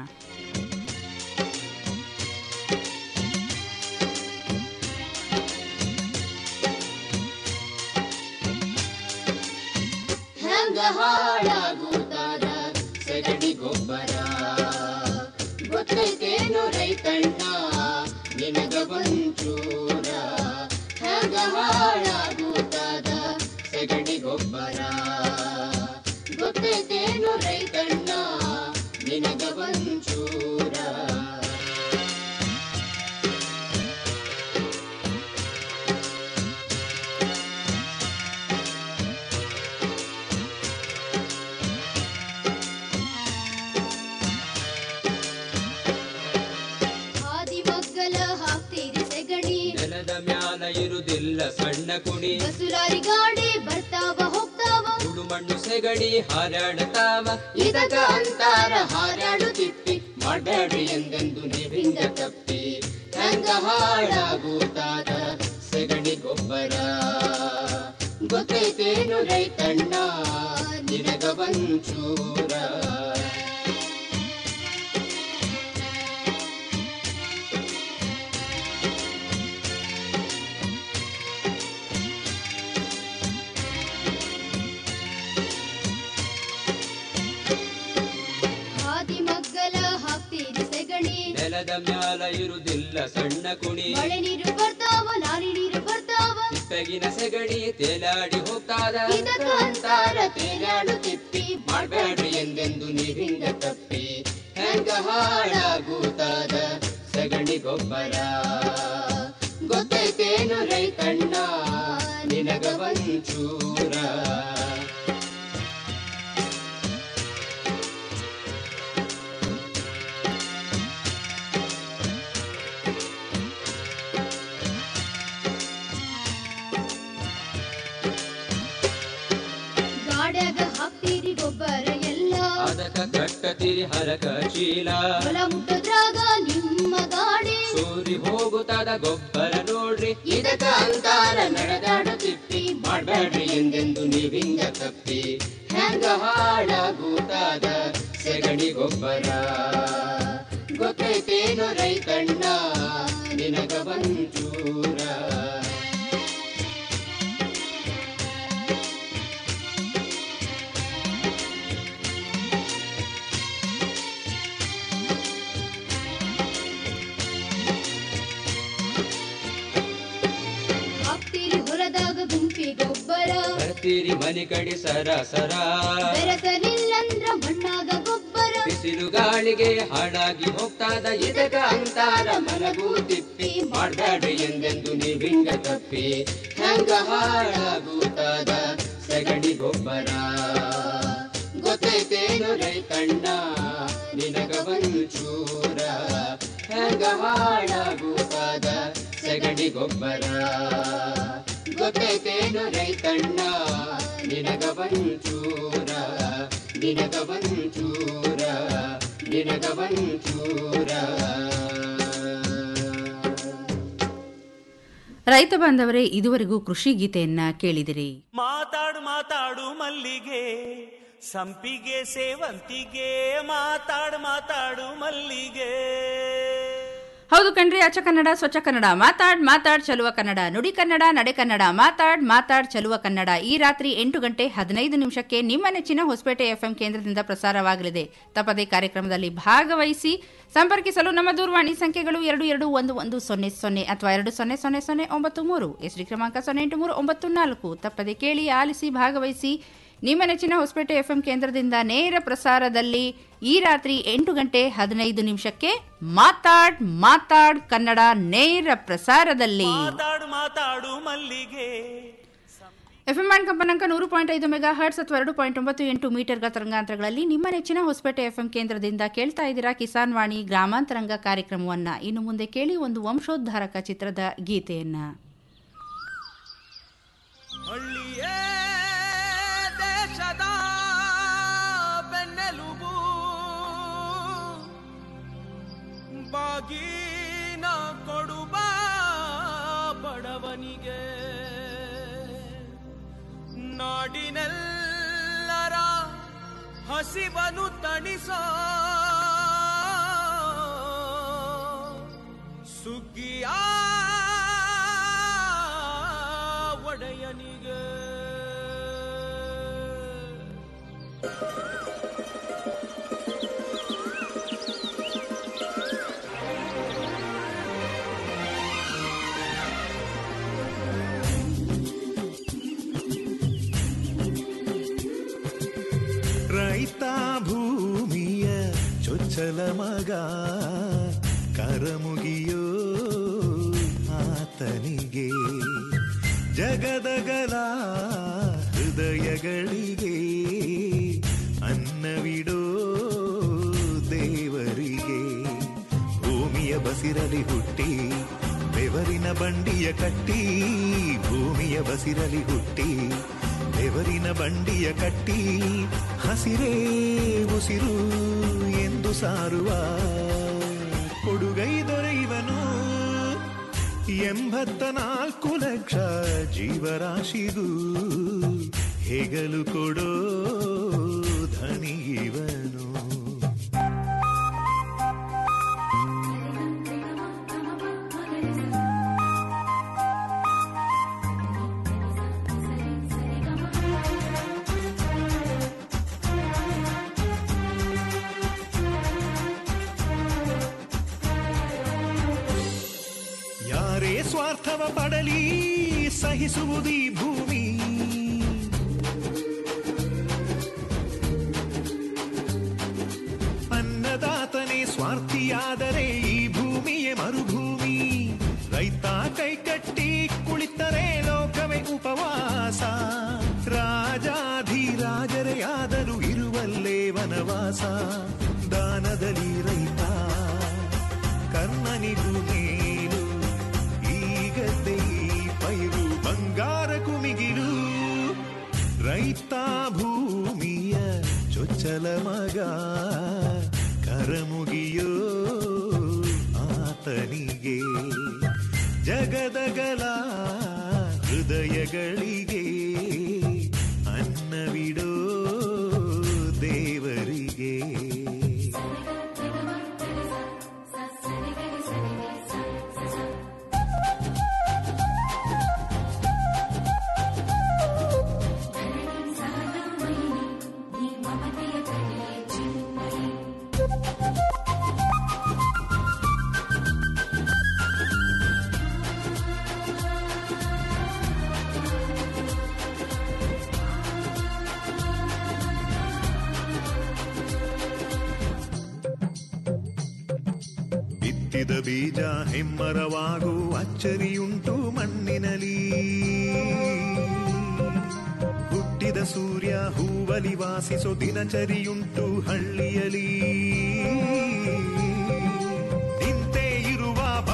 ಹೆಂಗ ಹಾಳಾಗುತ್ತಾರ ಸಗಣಿ ಗೊಬ್ಬರ ಗೊತ್ತೈತೇನು ರೈತಣ್ಣ ನಿನಗ ಒಂಚೂರ ಹೆಂಗ ಹಾಳಾಗುತ್ತಾದ ಸಗಣಿ ಗೊಬ್ಬರ ಗೊತ್ತೈತೇನು ರೈತಣ್ಣ ನಿನಗ ಒಂಚೂರ ಹಾದಿಮಗ್ಗಲ ಹಾಕ್ತೀರಿ ಸೆಗಣಿ ನೆಲದ ಮ್ಯಾಲ ಇರುದಿಲ್ಲ ಸಣ್ಣ ಕುಣಿ ಬಸುರಾರಿ ಗಾಡಿ ಬರ್ತಾವ ಹೋಗ್ತಾವ ಸುಡು ಮಣ್ಣು ಸೆಗಡಿ ಹಾರಾಡತಾವ ಇದಕ ಅಂತಾರ ಹಾರಾಡು ತಿಪ್ಪಿ ಮಾಡಬೇಡಿ ಎಂದೆಂದು ನೀವಿಂದ ತಪ್ಪಿ ಹೆಂಗ ಹಾಳಾಗುತ್ತಾದ ಸೆಗಣಿ ಗೊಬ್ಬರ ಗೊತ್ತೈತೇನು ರೈತಣ್ಣ ನಿನಗ ಒಂಚೂರ ಹಾದಿಮಗ್ಗಲ ಹಾಕ್ತೀರಿ ಸೆಗಣಿ ನೆಲದ ಮ್ಯಾಲ ಇರುದಿಲ್ಲ ಸಣ್ಣ ಕುಣಿ ಮಳೆ ನೀರು ಬರ್ತಾವ ಲಾರಿ ನೀರು ಬರ್ತಾವ ಬೆಗಿನ ಸೆಗಣಿ ತೇಲಾಡಿ ಹೋಗ್ತಾದ ಇದಕ ಅಂತಾರ ತೇಲಾಡು ತಿಪ್ಪಿ ಮಾಡಬೇಡ್ರಿ ಎಂದೆಂದು ನೀವಿಂದ ತಪ್ಪಿ ಹೆಂಗ ಹಾಳಾಗುತ್ತಾದ ಸಗಣಿ ಗೊಬ್ಬರ ಗೊತ್ತೈತೇನು ರೈತಣ್ಣ ನಿನಗ ಒಂಚೂರ ಗಾಡ್ಯಾಗ ಹಾಕ್ತೀರಿ ಗೊಬ್ಬರ ಎಲ್ಲ ಅದಕ್ಕ ಕಟ್ಟತಿರಿ ಹರಕ ಚೀಲ ಹೊಲ ಮುಟ್ಟದ್ರಾಗ ನಿಮ್ಮ ಗಾಡಿ ಸೂರಿ ಹೋಗುತ್ತಾದ ಗೊಬ್ಬರ ನೋಡ್ರಿ ಇದಕ ಅಂತಾರ ನಡೆದಾಡು ತಿಪ್ಪಿ ಮಾಡಬೇಡ್ರಿ ಎಂದೆಂದು ನೀವಿಂದ ತಪ್ಪಿ ಹೆಂಗ ಹಾಳಾಗುತ್ತಾದ ಸೆಗಣಿ ಗೊಬ್ಬರ ಗೊತ್ತೈತೇನು ರೈತಣ್ಣ ನಿನಗ ಒಂಚೂರ ಹಾಕ್ತೀರಿ ಹೊಲದಾಗ ಗುಂಪಿ ಗೊಬ್ಬರ ಬರ್ತೀರಿ ಮನೆ ಕಡೆ ಸರ ಸರ ಬೆರೆಸಲಿಲ್ಲಂದ್ರ ಮಣ್ಣಾಗ ಗೊಬ್ಬರ ಬಿಸಿಲು ಗಾಳಿಗೆ ಹಾಡಾಗಿ ಹೋಗ್ತಾದ ಇದಗ ಅಂತಾರ ಮನಗೂ ತಿಪ್ಪಿ ಮಾಡ್ಬೇಡ್ರಿ ಎಂದೆಂದು ನೀವಿಂಗ ತಪ್ಪಿ ಹೆಂಗ ಹಾಳಾಗುತ್ತಾದ ಸಗಣಿ ಗೊಬ್ಬರ ಗೊತ್ತೈತೇನು ರೈತಣ್ಣ ನಿನಗ ಒಂದು ಚೂರ ಹೆಂಗ ಹಾಳಾಗುತ್ತಾದ ಸಗಣಿ ಗೊಬ್ಬರ ಗೊತ್ತೈತೇನು ರೈತಣ್ಣ ನಿನಗ ಒಂದು ಚೂರ ನಿನಗ ಒಂದು ಚೂರ ನಿನಗ ಒಂದು ಚೂರ ರೈತ ಬಾಂಧವರೇ ಇದುವರೆಗೂ ಕೃಷಿ ಗೀತೆಯನ್ನ ಕೇಳಿದಿರಿ ಮಾತಾಡು ಮಾತಾಡು ಮಲ್ಲಿಗೆ ಸಂಪಿಗೆ ಸೇವಂತಿಗೆ ಮಾತಾಡು ಮಾತಾಡು ಮಲ್ಲಿಗೆ ಹೌದು ಕಣ್ರಿ ಅಚ್ಚ ಕನ್ನಡ ಸ್ವಚ್ಛ ಕನ್ನಡ ಮಾತಾಡ್ ಮಾತಾಡ್ ಚಲುವ ಕನ್ನಡ ನುಡಿ ಕನ್ನಡ ನಡೆ ಕನ್ನಡ ಮಾತಾಡ್ ಮಾತಾಡ್ ಚಲುವ ಕನ್ನಡ ಈ ರಾತ್ರಿ ಎಂಟು ಗಂಟೆ ಹದಿನೈದು ನಿಮಿಷಕ್ಕೆ ನಿಮ್ಮ ನೆಚ್ಚಿನ ಹೊಸಪೇಟೆ ಎಫ್ಎಂ ಕೇಂದ್ರದಿಂದ ಪ್ರಸಾರವಾಗಲಿದೆ ತಪ್ಪದೆ ಕಾರ್ಯಕ್ರಮದಲ್ಲಿ ಭಾಗವಹಿಸಿ ಸಂಪರ್ಕಿಸಲು ನಮ್ಮ ದೂರವಾಣಿ ಸಂಖ್ಯೆಗಳು ಎರಡು ಎರಡು ಒಂದು ಒಂದು ಸೊನ್ನೆ ಸೊನ್ನೆ ಅಥವಾ ಎರಡು ಸೊನ್ನೆ ಸೊನ್ನೆ ಸೊನ್ನೆ ಒಂಬತ್ತು ಮೂರು ಎಸ್ಡಿ ಕ್ರಮಾಂಕ ಸೊನ್ನೆ ಎಂಟು ಮೂರು ಒಂಬತ್ತು ನಾಲ್ಕು ತಪ್ಪದೆ ಕೇಳಿ ಆಲಿಸಿ ಭಾಗವಹಿಸಿ ನಿಮ್ಮ ನೆಚ್ಚಿನ ಹೊಸಪೇಟೆ ಎಫ್ಎಂ ಕೇಂದ್ರದಿಂದ ನೇರ ಪ್ರಸಾರದಲ್ಲಿ ಈ ರಾತ್ರಿ ಎಂಟು ಗಂಟೆ ಹದಿನೈದು ನಿಮಿಷಕ್ಕೆ ಮಾತಾಡ್ ಮಾತಾಡ್ ಕನ್ನಡ ನೇರ ಪ್ರಸಾರದಲ್ಲಿ ಮಾತಾಡು ಮಾತಾಡು ಮಲ್ಲಿಗೆ ಎಫ್ಎಂ ಬ್ಯಾಂಡ್ ಕಂಪನಾಂಕ ನೂರು ಪಾಯಿಂಟ್ ಐದು ಮೆಗಾ ಹರ್ಟ್ಸ್ ಅಥವಾ ಎರಡು ಪಾಯಿಂಟ್ ಒಂಬತ್ತು ಎಂಟು ಮೀಟರ್ಗ ತರಂಗಾಂತರಗಳಲ್ಲಿ ನಿಮ್ಮ ನೆಚ್ಚಿನ ಹೊಸಪೇಟೆ ಎಫ್ಎಂ ಕೇಂದ್ರದಿಂದ ಕೇಳ್ತಾ ಇದ್ದೀರಾ ಕಿಸಾನ್ ವಾಣಿ ಗ್ರಾಮಾಂತರಂಗ ಕಾರ್ಯಕ್ರಮವನ್ನ ಇನ್ನು ಮುಂದೆ ಕೇಳಿ ಒಂದು ವಂಶೋದ್ಧಾರಕ ಚಿತ್ರದ ಗೀತೆಯನ್ನ ಹಳ್ಳಿಯೇ ದೇಶದ ಬೆನ್ನೆಲುಬು ಬಾಗಿನ ಕೊಡುವ ಬಡವನಿಗೆ ನಾಡಿನೆಲ್ಲರ ಹಸಿವನು ತಣಿಸೋ ಸುಗ್ಗಿಯ ಒಡೆಯನಿಗೆ ರೈತ ಭೂಮಿಯ ಚೊಚ್ಚಲ ಮಗ ಕರಮುಗಿಯೋ ಆತನಿಗೆ ಜಗದಗಲ ಹೃದಯಗಳಿಗೆ ಅನ್ನವಿಡೋ ದೇವರಿಗೆ ಭೂಮಿಯ ಬಸಿರಲಿ ಹುಟ್ಟಿ ಬೆವರಿನ ಬಂಡಿಯ ಕಟ್ಟಿ ಭೂಮಿಯ ಬಸಿರಲಿ ಹುಟ್ಟಿ ಬೆವರಿನ ಬಂಡಿಯ ಕಟ್ಟಿ ಹಸಿರೇ ಉಸಿರು ಎಂದು ಸಾರುವ ಕೊಡುಗೈ ದೊರೆಯುವನು ಎಂಬತ್ತ ನಾಲ್ಕು ಲಕ್ಷ ಜೀವರಾಶಿಗೂ ಹೆಗಲು ಕೊಡೋ ಧನಿಗಿವನು ಯಾರೇ ಸ್ವಾರ್ಥವ ಪಡಲಿ ಸಹಿಸುವುದೀ ಭೂಮಿ ಅನ್ನದಾತನೇ ಸ್ವಾರ್ಥಿಯಾದರೆ ಈ ಭೂಮಿಯೇ ಮರುಭೂಮಿ ರೈತ ಕೈಕಟ್ಟಿ ಕುಳಿತರೆ ಲೋಕವೇ ಉಪವಾಸ ರಾಜಾಧಿರಾಜರೇ ಆದರೂ ಇರುವಲ್ಲೇ ವನವಾಸ ದಾನದಲ್ಲಿ ರೈತ ಕರ್ಣನಿಗೂ ಮೇಲು ಈಗದ್ದೇ ಈ ಪೈರು ಬಂಗಾರ ಕುಮಿಗಿಲು ರೈತ ಭೂಮಿಯ ಚೊಚ್ಚಲ ಮಗ ಕರಮುಗಿಯೋ ಆತನಿಗೆ ಜಗದಗಲ ಹೃದಯಗಳಿಗೆ ಅನ್ನವಿಡೋ ದೇವರಿಗೆ ಬಿತ್ತಿದ ಬೀಜ ಹೆಮ್ಮರವಾಗು ಅಚ್ಚರಿಯುಂಟು ಮಣ್ಣಿನಲಿ ಹುಟ್ಟಿದ ಸೂರ್ಯ ಹೂವಲಿ ವಾಸಿಸೋ ದಿನಚರಿಯುಂಟು ಹಳ್ಳಿಯಲಿ